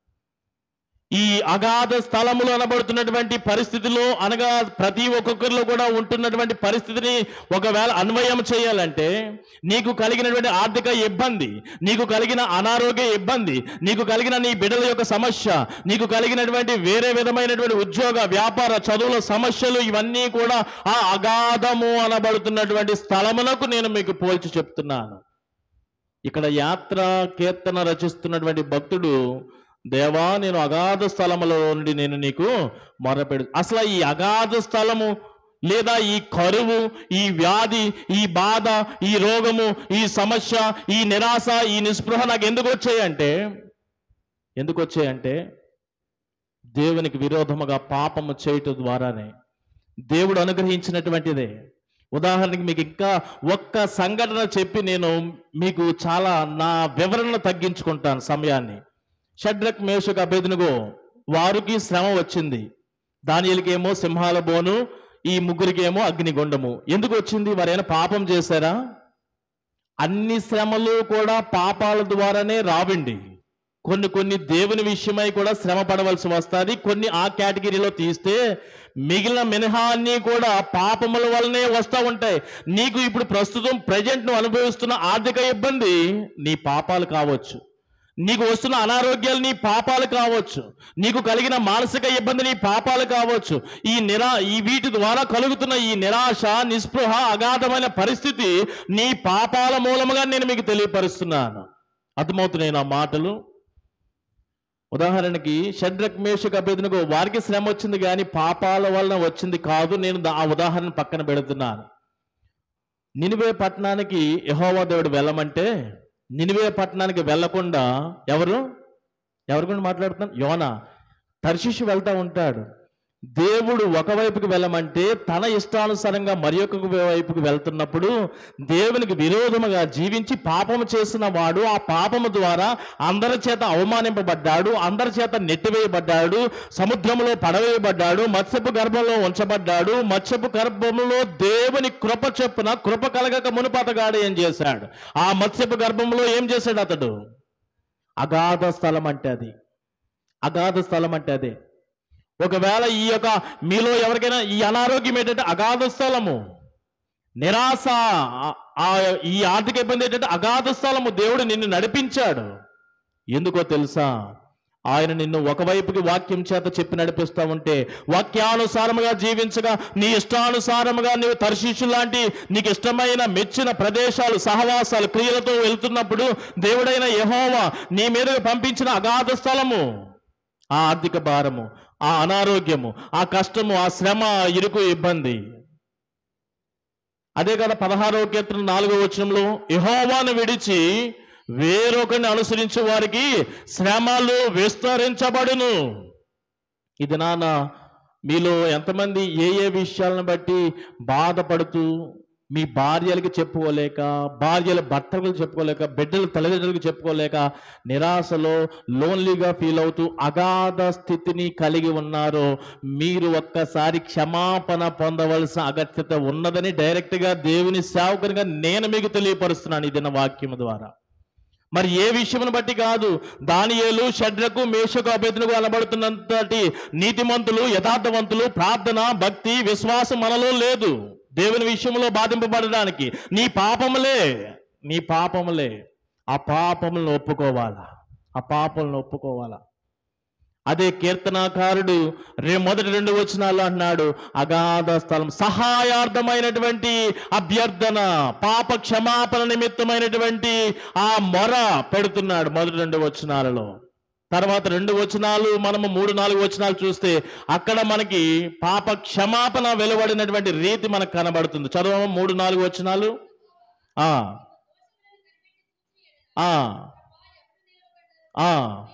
ఈ అగాధ స్థలములు అనబడుతున్నటువంటి పరిస్థితిలో అనగా ప్రతి ఒక్కొక్కరిలో కూడా ఉంటున్నటువంటి పరిస్థితిని ఒకవేళ అన్వయం చేయాలంటే నీకు కలిగినటువంటి ఆర్థిక ఇబ్బంది నీకు కలిగిన అనారోగ్య ఇబ్బంది నీకు కలిగిన నీ బిడ్డల యొక్క సమస్య నీకు కలిగినటువంటి వేరే విధమైనటువంటి ఉద్యోగ వ్యాపార చదువుల సమస్యలు ఇవన్నీ కూడా ఆ అగాధము అనబడుతున్నటువంటి స్థలమునకు నేను మీకు పోల్చి చెప్తున్నాను ఇక్కడ యాత్ర కీర్తన రచిస్తున్నటువంటి భక్తుడు దేవా నేను అగాధ స్థలములో నుండి నేను నీకు మొరపెడు అసలు ఈ అగాధ స్థలము లేదా ఈ కరువు ఈ వ్యాధి ఈ బాధ ఈ రోగము ఈ సమస్య ఈ నిరాశ ఈ నిస్పృహ నాకు ఎందుకు వచ్చాయంటే ఎందుకు వచ్చాయంటే దేవునికి విరోధముగా పాపము చేయటం ద్వారానే దేవుడు అనుగ్రహించినటువంటిదే ఉదాహరణకి మీకు ఇంకా ఒక్క సంఘటన చెప్పి నేను మీకు చాలా నా వివరణ తగ్గించుకుంటాను సమయాన్ని షడ్రక్ మేషకు అభేదనుగో వారికి శ్రమ వచ్చింది దానిలకేమో సింహాల బోను ఈ ముగ్గురికేమో అగ్నిగుండము ఎందుకు వచ్చింది వారైనా పాపం చేశారా అన్ని శ్రమలు కూడా పాపాల ద్వారానే రావండి కొన్ని కొన్ని దేవుని విషయమై కూడా శ్రమ పడవలసి వస్తుంది కొన్ని ఆ కేటగిరీలో తీస్తే మిగిలిన మినహా అన్ని కూడా పాపముల వల్లనే వస్తూ ఉంటాయి నీకు ఇప్పుడు ప్రస్తుతం ప్రజెంట్ నువ్వు అనుభవిస్తున్న ఆర్థిక ఇబ్బంది నీ పాపాలు కావచ్చు నీకు వస్తున్న అనారోగ్యాలు నీ పాపాలు కావచ్చు నీకు కలిగిన మానసిక ఇబ్బంది నీ పాపాలు కావచ్చు ఈ నిరా ఈ వీటి ద్వారా కలుగుతున్న ఈ నిరాశ నిస్పృహ అగాధమైన పరిస్థితి నీ పాపాల మూలముగా నేను మీకు తెలియపరుస్తున్నాను అర్థమవుతున్నాయి నా మాటలు ఉదాహరణకి షడ్రక్ మేషకు అభ్యర్థులకు వారికి శ్రమ వచ్చింది కానీ పాపాల వలన వచ్చింది కాదు నేను దా- ఆ ఉదాహరణ పక్కన పెడుతున్నాను నినివే పట్టణానికి యెహోవా దేవుడు వెళ్ళమంటే నినివే పట్టణానికి వెళ్ళకుండా ఎవరు ఎవరి గురించి మాట్లాడుతున్నాను యోనా తర్షిషు వెళ్తా ఉంటాడు దేవుడు ఒకవైపుకి వెళ్ళమంటే తన ఇష్టానుసారంగా మరి ఒక వైపుకి వెళ్తున్నప్పుడు దేవునికి విరోధముగా జీవించి పాపము చేసిన వాడు ఆ పాపము ద్వారా అందరి చేత అవమానింపబడ్డాడు అందరి చేత నెట్టివేయబడ్డాడు సముద్రములో పడవేయబడ్డాడు మత్స్యపు గర్భంలో ఉంచబడ్డాడు మత్స్యపు గర్భములో దేవుని కృప చొప్పున కృప కలగక మునుపతగాడు ఏం చేశాడు ఆ మత్స్యపు గర్భంలో ఏం చేశాడు అతడు అగాధ స్థలం అంటే అది అగాధ స్థలం అంటే అదే ఒకవేళ ఈ యొక్క మీలో ఎవరికైనా ఈ అనారోగ్యం ఏంటంటే అగాధ స్థలము నిరాశ ఆ- ఆ ఈ ఆర్థిక ఇబ్బంది ఏంటంటే అగాధ స్థలము దేవుడు నిన్ను నడిపించాడు ఎందుకో తెలుసా ఆయన నిన్ను ఒకవైపుకి వాక్యం చేత చెప్పి నడిపిస్తా ఉంటే వాక్యానుసారముగా జీవించగా నీ ఇష్టానుసారముగా నీవు తర్శిషు లాంటి నీకు ఇష్టమైన మెచ్చిన ప్రదేశాలు సహవాసాలు క్రియలతో వెళ్తున్నప్పుడు దేవుడైన యెహోవా నీ మీదకి పంపించిన అగాధ స్థలము ఆ ఆర్థిక భారము ఆ అనారోగ్యము ఆ కష్టము ఆ శ్రమ ఆ ఇరుకు ఇబ్బంది అదే కదా పదహారవ కీర్తన నాలుగో వచనంలో యెహోవాను విడిచి వేరొకరిని అనుసరించే వారికి శ్రమలు విస్తరించబడును ఇది నాన్న మీలో ఎంతమంది ఏ ఏ విషయాలను బట్టి బాధపడుతూ మీ భార్యలకి చెప్పుకోలేక భార్యల భర్తలకు చెప్పుకోలేక బిడ్డల తల్లిదండ్రులకు చెప్పుకోలేక నిరాశలో లోన్లీగా ఫీల్ అవుతూ అగాధ స్థితిని కలిగి ఉన్నారో మీరు ఒక్కసారి క్షమాపణ పొందవలసిన అగత్యత ఉన్నదని డైరెక్ట్గా దేవుని సేవకునిగా నేను మీకు తెలియపరుస్తున్నాను ఇది నా వాక్యం ద్వారా మరి ఏ విషయమును బట్టి కాదు దానియేలు షడ్రకు మేషకు అభ్యర్థులకు అనబడుతున్నంతటి నీతిమంతులు యథార్థవంతులు ప్రార్థన భక్తి విశ్వాసం మనలో లేదు దేవుని విషయంలో బాధింపబడడానికి నీ పాపములే నీ పాపములే ఆ పాపములను ఒప్పుకోవాలా ఆ పాపములను ఒప్పుకోవాలా అదే కీర్తనాకారుడు రే మొదటి రెండు వచనాలు అన్నాడు అగాధ స్థలం సహాయార్థమైనటువంటి అభ్యర్థన పాప క్షమాపణ నిమిత్తమైనటువంటి ఆ మొర పెడుతున్నాడు మొదటి రెండు వచనాలలో తర్వాత రెండు వచనాలు మనము మూడు నాలుగు వచనాలు చూస్తే అక్కడ మనకి పాప క్షమాపణ వెలువడినటువంటి రీతి మనకు కనబడుతుంది చదవము మూడు నాలుగు వచనాలు ఆ ఆ ఆ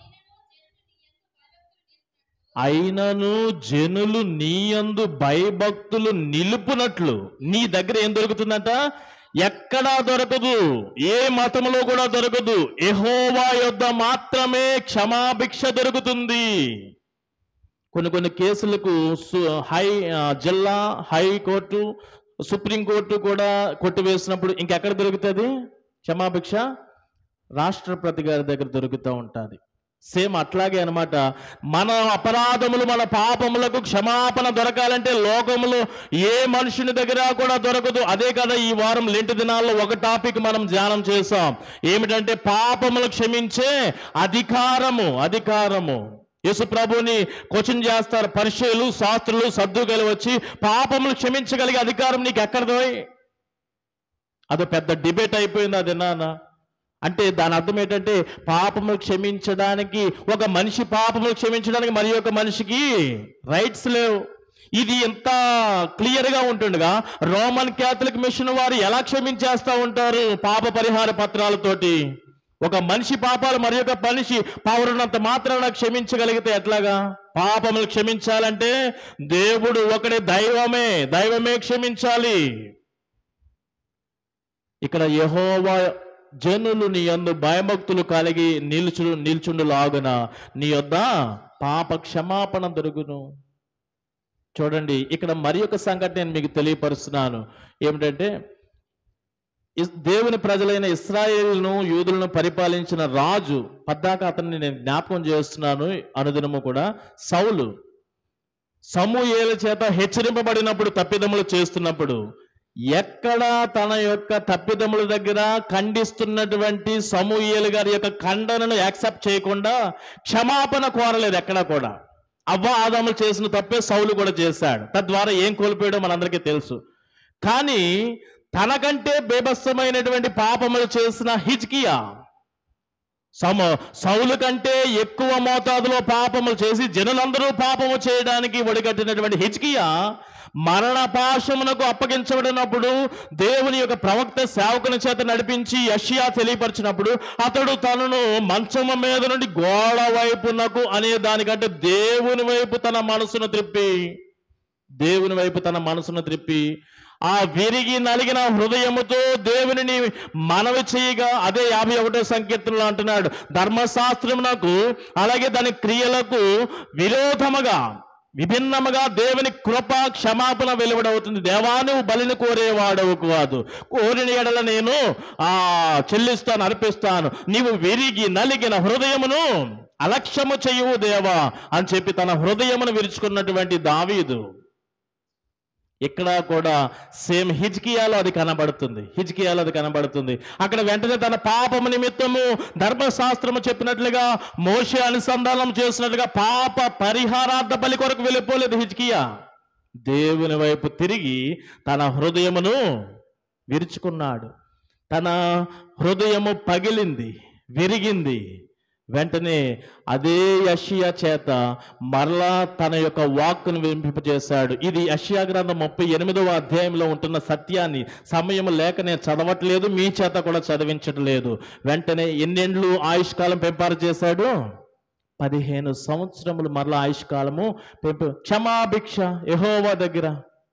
అయినను జనులు నీయందు భయభక్తులు నిలుపునట్లు నీ దగ్గర ఏం దొరుకుతుందంట ఎక్కడా దొరకదు ఏ మతములో కూడా దొరకదు ఎహోవా యొద్ద మాత్రమే క్షమాభిక్ష దొరుకుతుంది కొన్ని కొన్ని కేసులకు సు- హై ఆ, జిల్లా హైకోర్టు సుప్రీంకోర్టు కూడా కొట్టివేసినప్పుడు ఇంకెక్కడ దొరుకుతుంది క్షమాభిక్ష రాష్ట్రపతి గారి దగ్గర దొరుకుతూ ఉంటుంది సేమ్ అట్లాగే అన్నమాట మన అపరాధములు మన పాపములకు క్షమాపణ దొరకాలంటే లోకములో ఏ మనుషుని దగ్గర కూడా దొరకదు అదే కదా ఈ వారం లెంటి దినాల్లో ఒక టాపిక్ మనం ధ్యానం చేసాం ఏమిటంటే పాపములు క్షమించే అధికారము అధికారము యేసు ప్రభుని క్వశ్చన్ చేస్తారు పరిచయులు శాస్త్రులు సర్దుకలు వచ్చి పాపములు క్షమించగలిగే అధికారం నీకు ఎక్కడదోయ్ అదో పెద్ద డిబేట్ అయిపోయింది అది నాన్న అంటే దాని అర్థం ఏంటంటే పాపములు క్షమించడానికి ఒక మనిషి పాపములు క్షమించడానికి మరి ఒక మనిషికి రైట్స్ లేవు ఇది ఎంత క్లియర్ గా ఉంటుండగా రోమన్ క్యాథలిక్ మిషన్ వారు ఎలా క్షమించేస్తా ఉంటారు పాప పరిహార పత్రాలతోటి ఒక మనిషి పాపాలు మరి ఒక మనిషి పౌరునంత మాత్రాన క్షమించగలిగితే ఎట్లాగా పాపములు క్షమించాలంటే దేవుడు ఒకడే దైవమే దైవమే క్షమించాలి ఇక్కడ యెహోవా జనులు నీ యందు భయభక్తులు కలిగి నిల్చు నిల్చుండు లాగున నీ యొద్ద పాప క్షమాపణ దొరుకును చూడండి ఇక్కడ మరి ఒక సంఘటన నేను మీకు తెలియపరుస్తున్నాను ఏమిటంటే ఇస్- దేవుని ప్రజలైన ఇస్రాయేల్ను యూదులను పరిపాలించిన రాజు పద్దాక అతన్ని నేను జ్ఞాపకం చేస్తున్నాను అనుదినము కూడా సౌలు సమూయేల చేత హెచ్చరింపబడినప్పుడు తప్పిదములు చేస్తున్నప్పుడు ఎక్కడ తన యొక్క తప్పిదముల దగ్గర ఖండిస్తున్నటువంటి సమూయేలు గారి యొక్క ఖండనను యాక్సెప్ట్ చేయకుండా క్షమాపణ కోరలేదు ఎక్కడా కూడా అవ్వ ఆదాములు చేసిన తప్పే సౌలు కూడా చేశాడు తద్వారా ఏం కోల్పోయాడో మనందరికీ తెలుసు కానీ తనకంటే బేభత్సమైనటువంటి పాపములు చేసిన హిజ్కియా సమ సౌలు కంటే ఎక్కువ మోతాదులో పాపములు చేసి జనులందరూ పాపము చేయడానికి ఒడిగట్టినటువంటి హిజ్కియా మరణ పాశమునకు అప్పగించబడినప్పుడు దేవుని యొక్క ప్రవక్త సేవకుని చేత నడిపించి యషియా తెలియపరిచినప్పుడు అతడు తనను మంచము మీద నుండి గోడ వైపునకు అనే దానికంటే దేవుని వైపు తన మనసును త్రిప్పి దేవుని వైపు తన మనసును త్రిప్పి ఆ విరిగి నలిగిన హృదయముతో దేవునిని మనవి చేయగా అదే యాభై ఒకటో సంకీర్తనలో అంటున్నాడు ధర్మశాస్త్రమునకు అలాగే దాని క్రియలకు విరోధముగా విభిన్నముగా దేవుని కృప క్షమాపణ వెలువడవుతుంది దేవా నువ్వు బలిని కోరేవాడవు కాదు కోరిన ఎడల నేను ఆ చెల్లిస్తాను అర్పిస్తాను నీవు విరిగి నలిగిన హృదయమును అలక్ష్యము చెయ్యవు దేవా అని చెప్పి తన హృదయమును విరుచుకున్నటువంటి దావీదు ఇక్కడ కూడా సేమ్ హిజ్కియాలో అది కనబడుతుంది హిజ్కియాలో అది కనబడుతుంది అక్కడ వెంటనే తన పాపము నిమిత్తము ధర్మశాస్త్రము చెప్పినట్లుగా మోషే అనుసంధానం చేసినట్లుగా పాప పరిహారార్థ బలి కొరకు వెళ్ళిపోలేదు హిజ్కియా దేవుని వైపు తిరిగి తన హృదయమును విరుచుకున్నాడు తన హృదయము పగిలింది విరిగింది వెంటనే అదే యషియా చేత మరలా తన యొక్క వాక్కును వినిపింపజేశాడు ఇది యషియా గ్రంథం ముప్పై ఎనిమిదవ అధ్యాయంలో ఉంటున్న సత్యాన్ని సమయం లేక నేను చదవట్లేదు మీ చేత కూడా చదివించట్లేదు వెంటనే ఎన్నెండ్లు ఆయుష్కాలం పెంపారు చేశాడు పదిహేను సంవత్సరములు మరలా ఆయుష్కాలము పెంపు క్షమాభిక్ష యెహోవా దగ్గర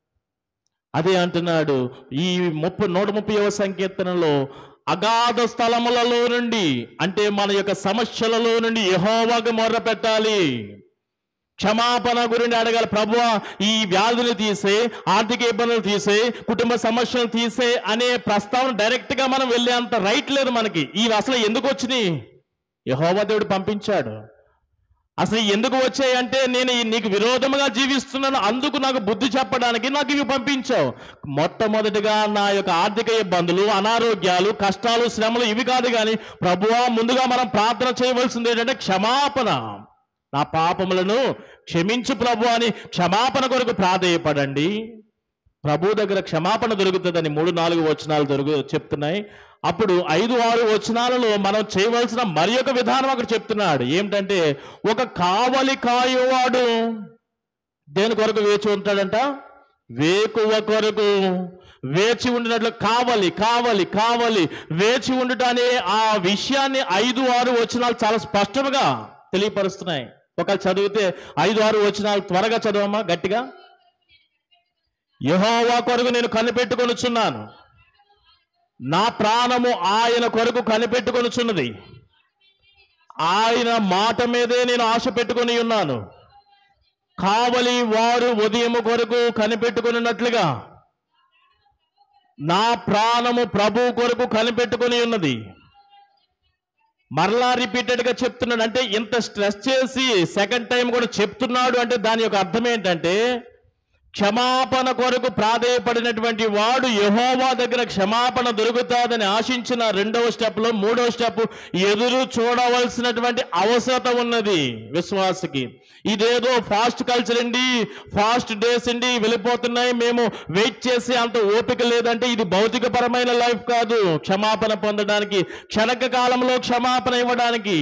అదే అంటున్నాడు ఈ ముప్పై నూట ముప్పైవ సంకీర్తనలో అగాధ స్థలములలో నుండి అంటే మన యొక్క సమస్యలలో నుండి యెహోవాకు మొర్ర పెట్టాలి క్షమాపణ గురించి అడగాలి ప్రభువా ఈ వ్యాధులు తీసే ఆర్థిక ఇబ్బందులు తీసే కుటుంబ సమస్యలు తీసే అనే ప్రస్తావన డైరెక్ట్ గా మనం వెళ్ళేంత రైట్ లేదు మనకి ఇవి అసలు ఎందుకు వచ్చినాయి యెహోవా దేవుడు పంపించాడు అసలు ఎందుకు వచ్చాయంటే నేను ఈ- నీకు విరోధముగా జీవిస్తున్నాను అందుకు నాకు బుద్ధి చెప్పడానికి నాకు ఇవి పంపించావు మొట్టమొదటిగా నా యొక్క ఆర్థిక ఇబ్బందులు అనారోగ్యాలు కష్టాలు శ్రమలు ఇవి కాదు కానీ ప్రభువా ముందుగా మనం ప్రార్థన చేయవలసింది ఏంటంటే క్షమాపణ నా పాపములను క్షమించు ప్రభు అని క్షమాపణ కొరకు ప్రాధేయపడండి ప్రభు దగ్గర క్షమాపణ దొరుకుతుందని మూడు నాలుగు వచనాలు దొరుకు చెప్తున్నాయి అప్పుడు ఐదు ఆరు వచనాలలో మనం చేయవలసిన మరి ఒక విధానం అక్కడ చెప్తున్నాడు ఏమిటంటే ఒక కావలి కాయువాడు దేని కొరకు వేచి ఉంటాడంట వేకువ కొరకు వేచి ఉండినట్లు కావాలి కావాలి కావాలి వేచి ఉండుట అనే ఆ విషయాన్ని ఐదు ఆరు వచనాలు చాలా స్పష్టంగా తెలియపరుస్తున్నాయి ఒక చదివితే ఐదు ఆరు వచనాలు త్వరగా చదవమ్మా గట్టిగా యెహోవా కొరకు నేను కనిపెట్టుకొనుచున్నాను నా ప్రాణము ఆయన కొరకు కనిపెట్టుకొనుచున్నది ఆయన మాట మీదే నేను ఆశ పెట్టుకొని ఉన్నాను కావలి వారు ఉదయము కొరకు కనిపెట్టుకున్నట్లుగా నా ప్రాణము ప్రభు కొరకు కనిపెట్టుకొని ఉన్నది మరలా రిపీటెడ్ గా చెప్తున్నాడు అంటే ఇంత స్ట్రెస్ చేసి సెకండ్ టైం కూడా చెప్తున్నాడు అంటే దాని యొక్క అర్థం ఏంటంటే క్షమాపణ కొరకు ప్రాధేయపడినటువంటి వాడు యెహోవా దగ్గర క్షమాపణ దొరుకుతాదని ఆశించిన రెండవ స్టెప్ లో మూడవ స్టెప్ ఎదురు చూడవలసినటువంటి అవసరత ఉన్నది విశ్వాసకి ఇదేదో ఫాస్ట్ కల్చర్ అండి ఫాస్ట్ డేస్ అండి వెళ్ళిపోతున్నాయి మేము వెయిట్ చేసి అంత ఓపిక లేదంటే ఇది భౌతిక పరమైన లైఫ్ కాదు క్షమాపణ పొందడానికి క్షణక కాలంలో క్షమాపణ ఇవ్వడానికి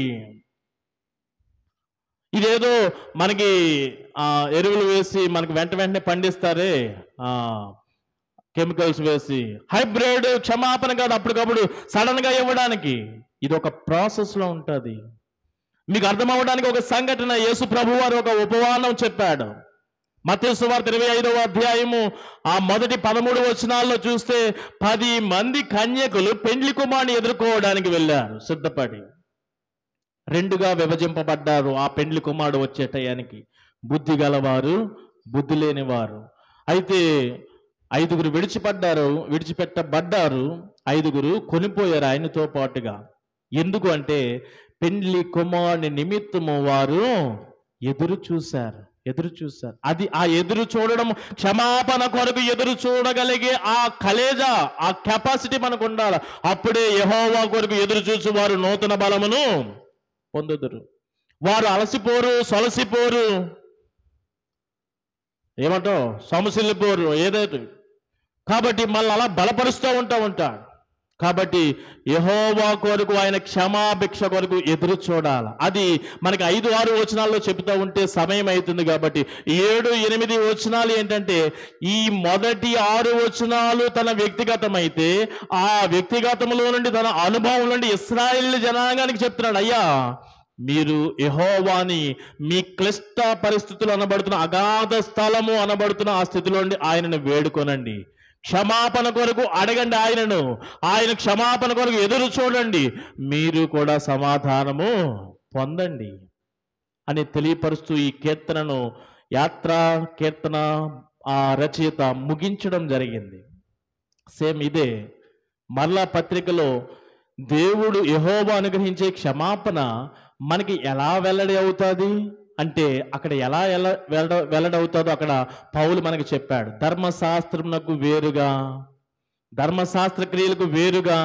ఇదేదో మనకి ఆ, ఎరువులు వేసి మనకి వెంట వెంటనే పండిస్తారే ఆ, కెమికల్స్ వేసి హైబ్రిడ్ క్షమాపణ కాదు అప్పటికప్పుడు సడన్ గా ఇవ్వడానికి ఇది ఒక ప్రాసెస్ లో ఉంటుంది మీకు అర్థం అవ్వడానికి ఒక సంఘటన యేసు ప్రభు వారు ఒక ఉపవానం చెప్పాడు మత్తయి సువార్త ఇరవై ఐదవ అధ్యాయము ఆ మొదటి పదమూడు వచనాల్లో చూస్తే పది మంది కన్యకులు పెండ్లి కుమారుని ఎదుర్కోవడానికి వెళ్ళారు సిద్ధపడి రెండుగా విభజింపబడ్డారు ఆ పెండ్లి కుమారుడు వచ్చే టయానికి బుద్ధి గలవారు బుద్ధి లేనివారు అయితే ఐదుగురు విడిచిపడ్డారు విడిచిపెట్టబడ్డారు ఐదుగురు కొనిపోయారు ఆయనతో పాటుగా ఎందుకు అంటే పెండ్లి కుమారుని నిమిత్తము వారు ఎదురు చూశారు ఎదురు చూశారు అది ఆ ఎదురు చూడడం క్షమాపణ కొరకు ఎదురు చూడగలిగే ఆ కలేజా ఆ కెపాసిటీ మనకు ఉండాలి అప్పుడే యహోవా కొరకు ఎదురు చూసి వారు నూతన బలమును పొందుదురు వారు అలసిపోరు సొలసిపోరు ఏమంటావు సొమసిల్లిపోరు ఏదైతే కాబట్టి మళ్ళీ అలా బలపరుస్తూ ఉంటా ఉంటాడు కాబట్టి యహోవా కొరకు ఆయన క్షమాభిక్ష కొరకు ఎదురు చూడాలి అది మనకి ఐదు ఆరు వచనాల్లో చెబుతూ ఉంటే సమయం అవుతుంది కాబట్టి ఏడు ఎనిమిది వచనాలు ఏంటంటే ఈ మొదటి ఆరు వచనాలు తన వ్యక్తిగతమైతే ఆ వ్యక్తిగతంలో నుండి తన అనుభవం నుండి ఇస్రాయిల్ జనాంగానికి చెప్తున్నాడు అయ్యా మీరు యహోవాని మీ క్లిష్ట పరిస్థితులు అనబడుతున్న అగాధ స్థలము అనబడుతున్న ఆ స్థితిలో నుండి ఆయనను వేడుకొనండి క్షమాపణ కొరకు అడగండి ఆయనను ఆయన క్షమాపణ కొరకు ఎదురు చూడండి మీరు కూడా సమాధానము పొందండి అని తెలియపరుస్తూ ఈ కీర్తనను యాత్ర కీర్తన ఆ రచయిత ముగించడం జరిగింది సేమ్ ఇదే మరలా పత్రికలో దేవుడు యహోబా అనుగ్రహించే క్షమాపణ మనకి ఎలా వెల్లడి అవుతుంది అంటే అక్కడ ఎలా ఎలా వెల్లడ వెల్లడవుతుందో అక్కడ పౌలు మనకి చెప్పాడు ధర్మశాస్త్రమునకు వేరుగా ధర్మశాస్త్ర క్రియలకు వేరుగా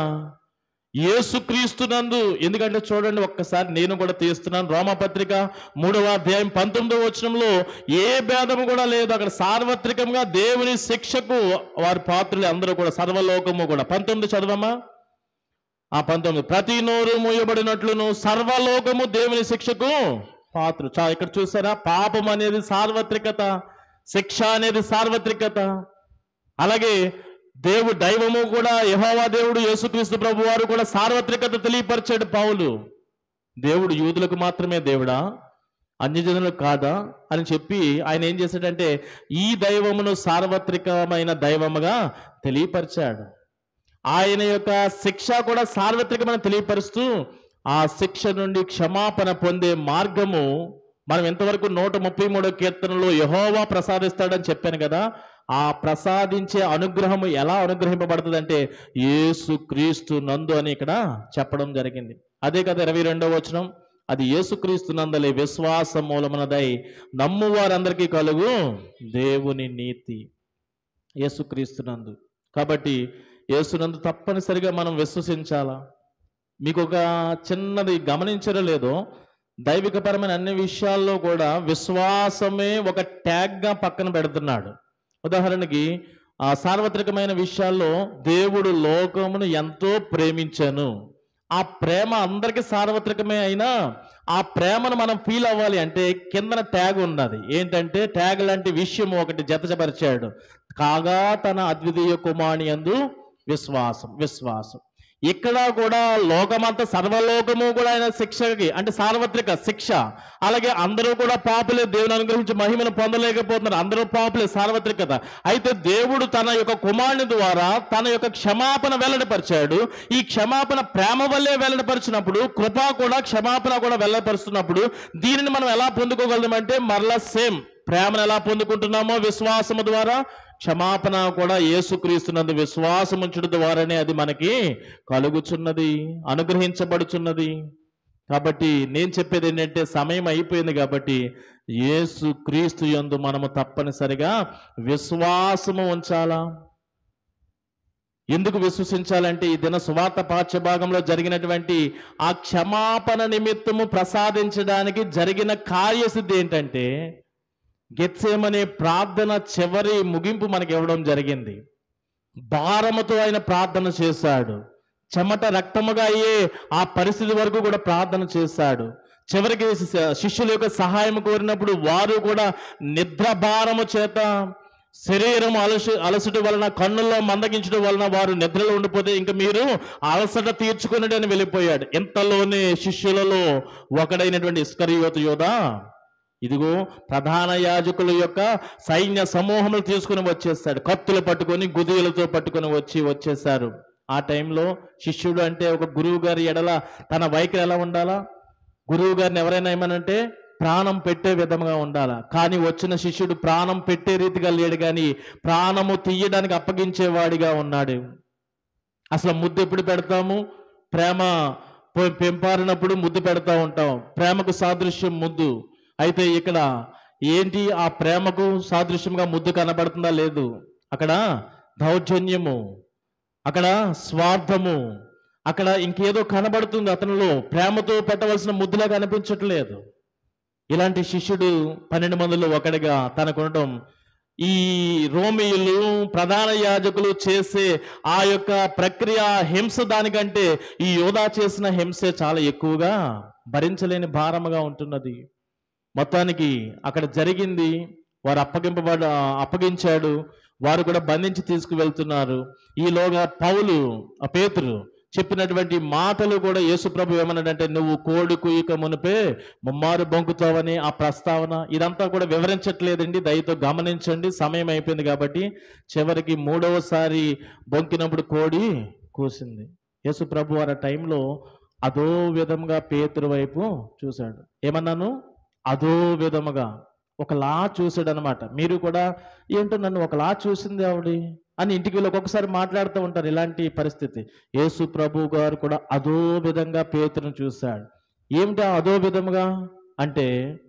యేసుక్రీస్తునందు ఎందుకంటే చూడండి ఒక్కసారి నేను కూడా తీస్తున్నాను రోమపత్రిక మూడవ అధ్యాయం పంతొమ్మిదవ వచనంలో ఏ భేదము కూడా లేదు అక్కడ సార్వత్రికంగా దేవుని శిక్షకు వారి పాత్రలు అందరూ కూడా సర్వలోకము కూడా పంతొమ్మిది చదవమ్మా ఆ పంతొమ్మిది ప్రతి నోరు మూయబడినట్లును సర్వలోకము దేవుని శిక్షకు పాత్ర చా ఇక్కడ చూసారా పాపం అనేది సార్వత్రికత శిక్ష అనేది సార్వత్రికత అలాగే దేవుడు దైవము కూడా యహోవా దేవుడు యేసుక్రీస్తు ప్రభు వారు కూడా సార్వత్రికత తెలియపరిచాడు పావులు దేవుడు యూదులకు మాత్రమే దేవుడా అన్యజనులకు కాదా అని చెప్పి ఆయన ఏం చేశాడంటే ఈ దైవమును సార్వత్రికమైన దైవముగా తెలియపరిచాడు ఆయన యొక్క శిక్ష కూడా సార్వత్రికమైన తెలియపరుస్తూ ఆ శిక్ష నుండి క్షమాపణ పొందే మార్గము మనం ఎంతవరకు నూట ముప్పై మూడో కీర్తనలో యహోవా ప్రసాదిస్తాడని చెప్పాను కదా ఆ ప్రసాదించే అనుగ్రహము ఎలా అనుగ్రహింపబడుతుంది అంటే యేసు క్రీస్తు నందు అని ఇక్కడ చెప్పడం జరిగింది అదే కదా ఇరవై రెండవ వచనం అది యేసుక్రీస్తు నందలే విశ్వాస మూలమునదై నమ్ము వారందరికీ కలుగు దేవుని నీతి యేసుక్రీస్తునందు కాబట్టి యేసునందు తప్పనిసరిగా మనం విశ్వసించాలా మీకు ఒక చిన్నది గమనించడం లేదో దైవికపరమైన అన్ని విషయాల్లో కూడా విశ్వాసమే ఒక ట్యాగ్గా పక్కన పెడుతున్నాడు ఉదాహరణకి ఆ సార్వత్రికమైన విషయాల్లో దేవుడు లోకమును ఎంతో ప్రేమించాను ఆ ప్రేమ అందరికీ సార్వత్రికమే అయినా ఆ ప్రేమను మనం ఫీల్ అవ్వాలి అంటే కిందన ట్యాగ్ ఉన్నది ఏంటంటే ట్యాగ్ లాంటి విషయం ఒకటి జతచపరిచాడు కాగా తన అద్వితీయ కుమారి అందు విశ్వాసం విశ్వాసం ఇక్కడ కూడా లోకమంతా సర్వలోకము కూడా ఆయన శిక్షకి అంటే సార్వత్రిక శిక్ష అలాగే అందరూ కూడా పాపులే దేవుని అనుగ్రహించి మహిమను పొందలేకపోతున్నారు అందరూ పాపులే సార్వత్రికత అయితే దేవుడు తన యొక్క కుమారుని ద్వారా తన యొక్క క్షమాపణ వెల్లడిపరిచాడు ఈ క్షమాపణ ప్రేమ వల్లే వెల్లడిపరిచినప్పుడు కృప కూడా క్షమాపణ కూడా వెల్లడిపరుస్తున్నప్పుడు దీనిని మనం ఎలా పొందుకోగలమంటే మరలా సేమ్ ప్రేమను ఎలా పొందుకుంటున్నామో విశ్వాసము ద్వారా క్షమాపణ కూడా యేసుక్రీస్తునందు విశ్వాసం ఉంచడం ద్వారానే అది మనకి కలుగుచున్నది అనుగ్రహించబడుచున్నది కాబట్టి నేను చెప్పేది ఏంటంటే సమయం అయిపోయింది కాబట్టి యేసు క్రీస్తు యందు మనము తప్పనిసరిగా విశ్వాసము ఉంచాలా ఎందుకు విశ్వసించాలంటే ఈ దిన సువార్త పాఠ్యభాగంలో జరిగినటువంటి ఆ క్షమాపణ నిమిత్తము ప్రసాదించడానికి జరిగిన కార్యసిద్ధి ఏంటంటే గెత్సేమనే ప్రార్థన చివరి ముగింపు మనకి ఇవ్వడం జరిగింది భారముతో ఆయన ప్రార్థన చేశాడు చెమట రక్తముగా అయ్యే ఆ పరిస్థితి వరకు కూడా ప్రార్థన చేశాడు చివరికి శి- శిష్యుల యొక్క సహాయం కోరినప్పుడు వారు కూడా నిద్ర భారము చేత శరీరం అలసి అలసట వలన కన్నుల్లో మందగించడం వలన వారు నిద్రలో ఉండిపోతే ఇంకా మీరు అలసట తీర్చుకున్నట్టు అని వెళ్ళిపోయాడు ఇంతలోనే శిష్యులలో ఒకడైనటువంటి ఇస్కరియోతు యోధ ఇదిగో ప్రధాన యాజకుల యొక్క సైన్య సమూహములు తీసుకుని వచ్చేస్తాడు కత్తులు పట్టుకొని గుదియలతో పట్టుకొని వచ్చి వచ్చేసారు ఆ టైంలో శిష్యుడు అంటే ఒక గురువు గారి ఎడల తన వైఖరి ఎలా ఉండాలా గురువు గారిని ఎవరైనా ఏమనంటే ప్రాణం పెట్టే విధంగా ఉండాలా కానీ వచ్చిన శిష్యుడు ప్రాణం పెట్టే రీతిగా లేడు కానీ ప్రాణము తీయడానికి అప్పగించేవాడిగా ఉన్నాడు అసలు ముద్దు ఎప్పుడు పెడతాము ప్రేమ పె- పెంపారినప్పుడు ముద్దు పెడతా ఉంటాం ప్రేమకు సాదృశ్యం ముద్దు అయితే ఇక్కడ ఏంటి ఆ ప్రేమకు సాదృశ్యంగా ముద్దు కనబడుతుందా లేదు అక్కడ దౌర్జన్యము అక్కడ స్వార్థము అక్కడ ఇంకేదో కనబడుతుంది అతనిలో ప్రేమతో పెట్టవలసిన ముద్దులా కనిపించట్లేదు ఇలాంటి శిష్యుడు పన్నెండు మందిలో ఒకడిగా తనకుండటం ఈ రోమియులు ప్రధాన యాజకులు చేసే ఆ యొక్క ప్రక్రియ హింస దానికంటే ఈ యోధా చేసిన హింసే చాలా ఎక్కువగా భరించలేని భారముగా ఉంటున్నది మొత్తానికి అక్కడ జరిగింది వారు అప్పగింపబడ అప్పగించాడు వారు కూడా బంధించి తీసుకువెళ్తున్నారు ఈలోగా పౌలు ఆ పేతురు చెప్పినటువంటి మాటలు కూడా యేసుప్రభు ఏమన్నాడంటే నువ్వు కోడి కుయ్యక మునిపే ముమ్మారు బొంకుతావని ఆ ప్రస్తావన ఇదంతా కూడా వివరించట్లేదండి దయతో గమనించండి సమయం అయిపోయింది కాబట్టి చివరికి మూడవసారి బొంకినప్పుడు కోడి కూసింది యేసుప్రభు వారి టైంలో అదో విధంగా పేతురు వైపు చూశాడు ఏమన్నాను అదో విధముగా ఒకలా చూశాడు అనమాట మీరు కూడా ఏంటో నన్ను ఒకలా చూసింది ఆవిడ అని ఇంటికి వెళ్ళి ఒక్కొక్కసారి మాట్లాడుతూ ఉంటారు ఇలాంటి పరిస్థితి యేసు ప్రభు గారు కూడా అదో విధంగా పేతురును చూశాడు ఏమిటి ఆ అదో విధముగా అంటే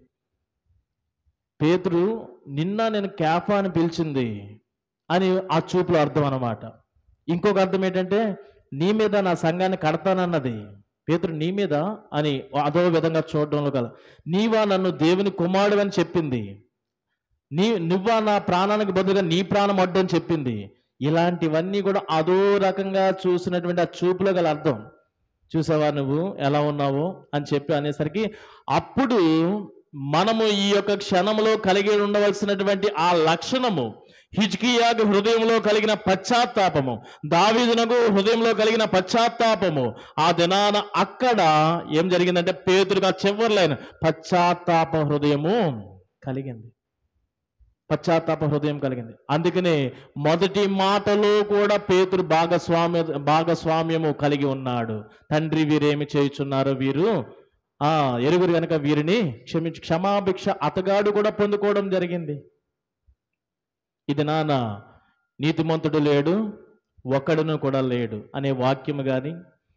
పేతురు నిన్న నేను క్యాఫా అని పిలిచింది అని ఆ చూపులో అర్థం అన్నమాట ఇంకొక అర్థం ఏంటంటే నీ మీద నా సంఘాన్ని కడతానన్నది పేతురు నీ మీద అని అదో విధంగా చూడడంలో కల నీవా నన్ను దేవుని కుమారుడు అని చెప్పింది నీ నువ్వా నా ప్రాణానికి బదులుగా నీ ప్రాణం అడ్డని చెప్పింది ఇలాంటివన్నీ కూడా అదో రకంగా చూసినటువంటి ఆ చూపులో గల అర్థం చూసావా నువ్వు ఎలా ఉన్నావో అని చెప్పి అనేసరికి అప్పుడు మనము ఈ యొక్క క్షణంలో కలిగి ఉండవలసినటువంటి ఆ లక్షణము హిజ్కియాకు హృదయంలో కలిగిన పశ్చాత్తాపము దావీదునకు హృదయంలో కలిగిన పశ్చాత్తాపము ఆ దినాన అక్కడ ఏం జరిగిందంటే పేతురుగా చివరిలైన పశ్చాత్తాప హృదయము కలిగింది పశ్చాత్తాప హృదయం కలిగింది అందుకనే మొదటి మాటలో కూడా పేతురు భాగస్వామ్య భాగస్వామ్యము కలిగి ఉన్నాడు తండ్రి వీరేమి చేయుచున్నారో వీరు ఆ ఎరుగురు గనక వీరిని క్షమించి క్షమాభిక్ష అతగాడు కూడా పొందుకోవడం జరిగింది ఇది నాన్న నీతిమంతుడు లేడు ఒక్కడును కూడా లేడు అనే వాక్యము కానీ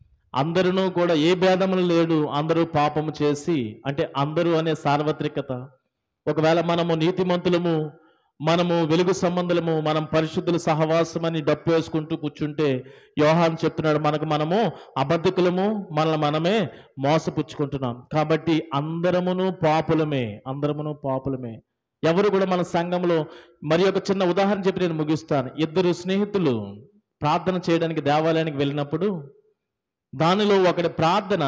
అందరూ కూడా ఏ భేదములు లేడు అందరూ పాపము చేసి అంటే అందరూ అనే సార్వత్రికత ఒకవేళ మనము నీతిమంతులము మనము వెలుగు సంబంధులము మనం పరిశుద్ధుల సహవాసం అని డప్పు వేసుకుంటూ కూర్చుంటే యోహాన్ చెప్తున్నాడు మనకు మనము అబద్ధికులము మనల్ని మనమే మోసపుచ్చుకుంటున్నాం కాబట్టి అందరమును పాపులమే అందరమును పాపులమే ఎవరు కూడా మన సంఘంలో మరి ఒక చిన్న ఉదాహరణ చెప్పి నేను ముగిస్తాను ఇద్దరు స్నేహితులు ప్రార్థన చేయడానికి దేవాలయానికి వెళ్ళినప్పుడు దానిలో ఒకటి ప్రార్థన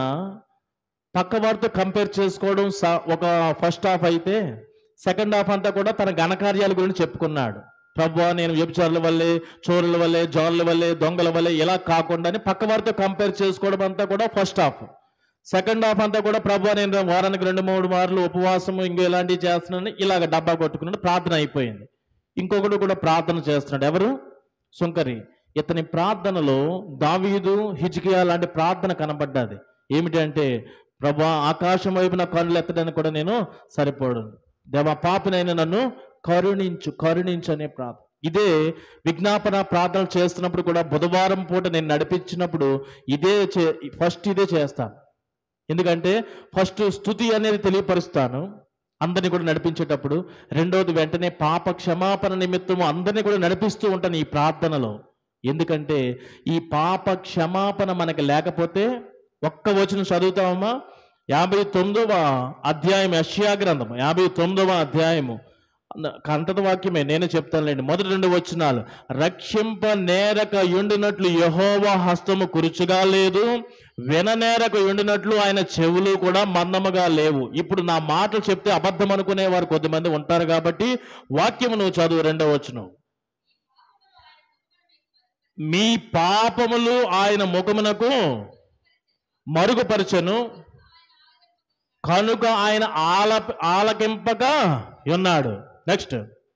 పక్కవారితో కంపేర్ చేసుకోవడం స- ఒక ఫస్ట్ హాఫ్ అయితే సెకండ్ హాఫ్ అంతా కూడా తన ఘనకార్యాల గురించి చెప్పుకున్నాడు ప్రభు నేను వ్యభిచారుల వల్లే చోరుల వల్లే జోర్ల వల్లే దొంగల వల్లే ఇలా కాకుండా పక్కవారితో కంపేర్ చేసుకోవడం అంతా కూడా ఫస్ట్ హాఫ్ సెకండ్ హాఫ్ అంతా కూడా ప్రభు నేను వారానికి రెండు మూడు మార్లు ఉపవాసము ఇంకో ఇలాంటివి చేస్తున్నాను ఇలాగ డబ్బా కొట్టుకున్నాడు ప్రార్థన అయిపోయింది ఇంకొకడు కూడా ప్రార్థన చేస్తున్నాడు ఎవరు సుంకరి ఇతని ప్రార్థనలో దావీదు హిజ్కియా లాంటి ప్రార్థన కనబడ్డది ఏమిటంటే ప్రభా ఆకాశం వైపు నా కళ్ళు ఎత్తడానికి కూడా నేను సరిపోడు దేవా పాపినైనా నన్ను కరుణించు కరుణించు అనే ప్రార్థన ఇదే విజ్ఞాపన ప్రార్థన చేస్తున్నప్పుడు కూడా బుధవారం పూట నేను నడిపించినప్పుడు ఇదే చే ఫస్ట్ ఇదే చేస్తాను ఎందుకంటే ఫస్ట్ స్థుతి అనేది తెలియపరుస్తాను అందరినీ కూడా నడిపించేటప్పుడు రెండోది వెంటనే పాప క్షమాపణ నిమిత్తము అందరినీ కూడా నడిపిస్తూ ఉంటాను ఈ ప్రార్థనలో ఎందుకంటే ఈ పాప క్షమాపణ మనకి లేకపోతే ఒక్క వచనం చదువుతామా యాభై తొమ్మిదవ అధ్యాయం యష్యా గ్రంథం యాభై తొమ్మిదవ అధ్యాయము కంటత వాక్యమే నేను చెప్తానులేండి మొదటి రెండు వచనాలు రక్షింప నేరక ఎండినట్లు యహోవా హస్తము కురుచుగా లేదు విననేరక ఎండినట్లు ఆయన చెవులు కూడా మందముగా లేవు ఇప్పుడు నా మాటలు చెప్తే అబద్ధం అనుకునే వారు కొద్దిమంది ఉంటారు కాబట్టి వాక్యము నువ్వు చదువు రెండవ వచనం మీ పాపములు ఆయన ముఖమునకు మరుగుపరచను కనుక ఆయన ఆల ఆలకింపక ఉన్నాడు నెక్స్ట్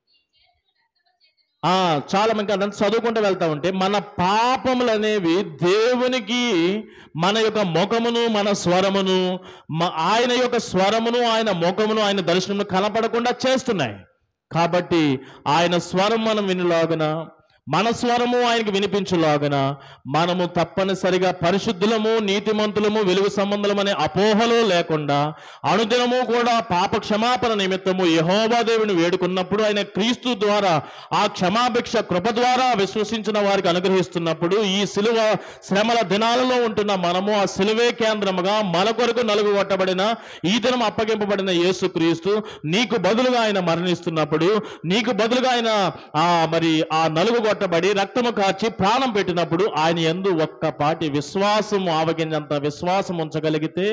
ఆ చాలా మంది అదంతా చదువుకుంటూ వెళ్తా ఉంటే మన పాపములు అనేవి దేవునికి మన యొక్క ముఖమును మన స్వరమును మ- ఆయన యొక్క స్వరమును ఆయన ముఖమును ఆయన దర్శనమును కనపడకుండా చేస్తున్నాయి కాబట్టి ఆయన స్వరం మనం వినులాగున మన స్వరము ఆయనకి వినిపించులాగన మనము తప్పనిసరిగా పరిశుద్ధులము నీతిమంతులము వెలుగు సంబంధులమనే అపోహలో లేకుండా అనుదినము కూడా పాప క్షమాపణ నిమిత్తము యహోవా దేవుని వేడుకున్నప్పుడు ఆయన క్రీస్తు ద్వారా ఆ క్షమాభిక్ష కృప ద్వారా విశ్వసించిన వారికి అనుగ్రహిస్తున్నప్పుడు ఈ సిలువ శ్రమల దినాలలో ఉంటున్న మనము ఆ సిలువే కేంద్రముగా మన కొరకు నలుగు కొట్టబడిన ఈ దినం అప్పగింపబడిన యేసు క్రీస్తు నీకు బదులుగా ఆయన మరణిస్తున్నప్పుడు నీకు బదులుగా ఆయన ఆ మరి ఆ నలుగు కొట్టబడి రక్తము కార్చి ప్రాణం పెట్టినప్పుడు ఆయన ఎందు ఒక్కపాటి విశ్వాసము ఆవగింజంత విశ్వాసం ఉంచగలిగితే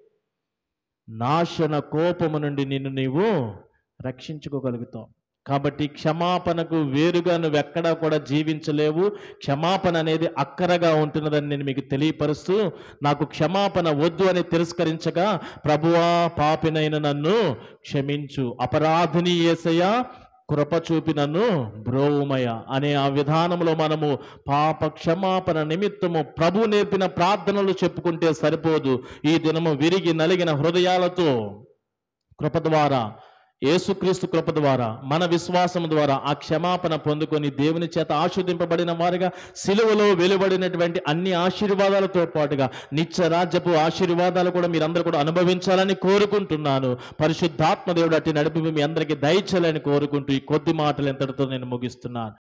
నాశన కోపము నుండి నిన్ను నీవు రక్షించుకోగలుగుతావు కాబట్టి క్షమాపణకు వేరుగా నువ్వు ఎక్కడా కూడా జీవించలేవు క్షమాపణ అనేది అక్కరగా ఉంటున్నదని నేను మీకు తెలియపరుస్తూ నాకు క్షమాపణ వద్దు అని తిరస్కరించగా ప్రభువా పాపినైన నన్ను క్షమించు అపరాధిని ఏసయ్య కృప చూపి నన్ను బ్రోవుమయ అనే ఆ విధానంలో మనము పాప క్షమాపణ నిమిత్తము ప్రభు నేర్పిన ప్రార్థనలు చెప్పుకుంటే సరిపోదు ఈ దినము విరిగి నలిగిన హృదయాలతో కృప ద్వారా యేసుక్రీస్తు కృప ద్వారా మన విశ్వాసం ద్వారా ఆ క్షమాపణ పొందుకొని దేవుని చేత ఆస్వాదింపబడిన వారిగా సిలువలో వెలువడినటువంటి అన్ని ఆశీర్వాదాలతో పాటుగా నిత్య రాజ్యపు ఆశీర్వాదాలు కూడా మీరందరూ కూడా అనుభవించాలని కోరుకుంటున్నాను పరిశుద్ధాత్మ దేవుడు అట్టి నడిపి మీ అందరికీ దయచేయాలని కోరుకుంటూ ఈ కొద్ది మాటలు ఎంతటితో నేను ముగిస్తున్నాను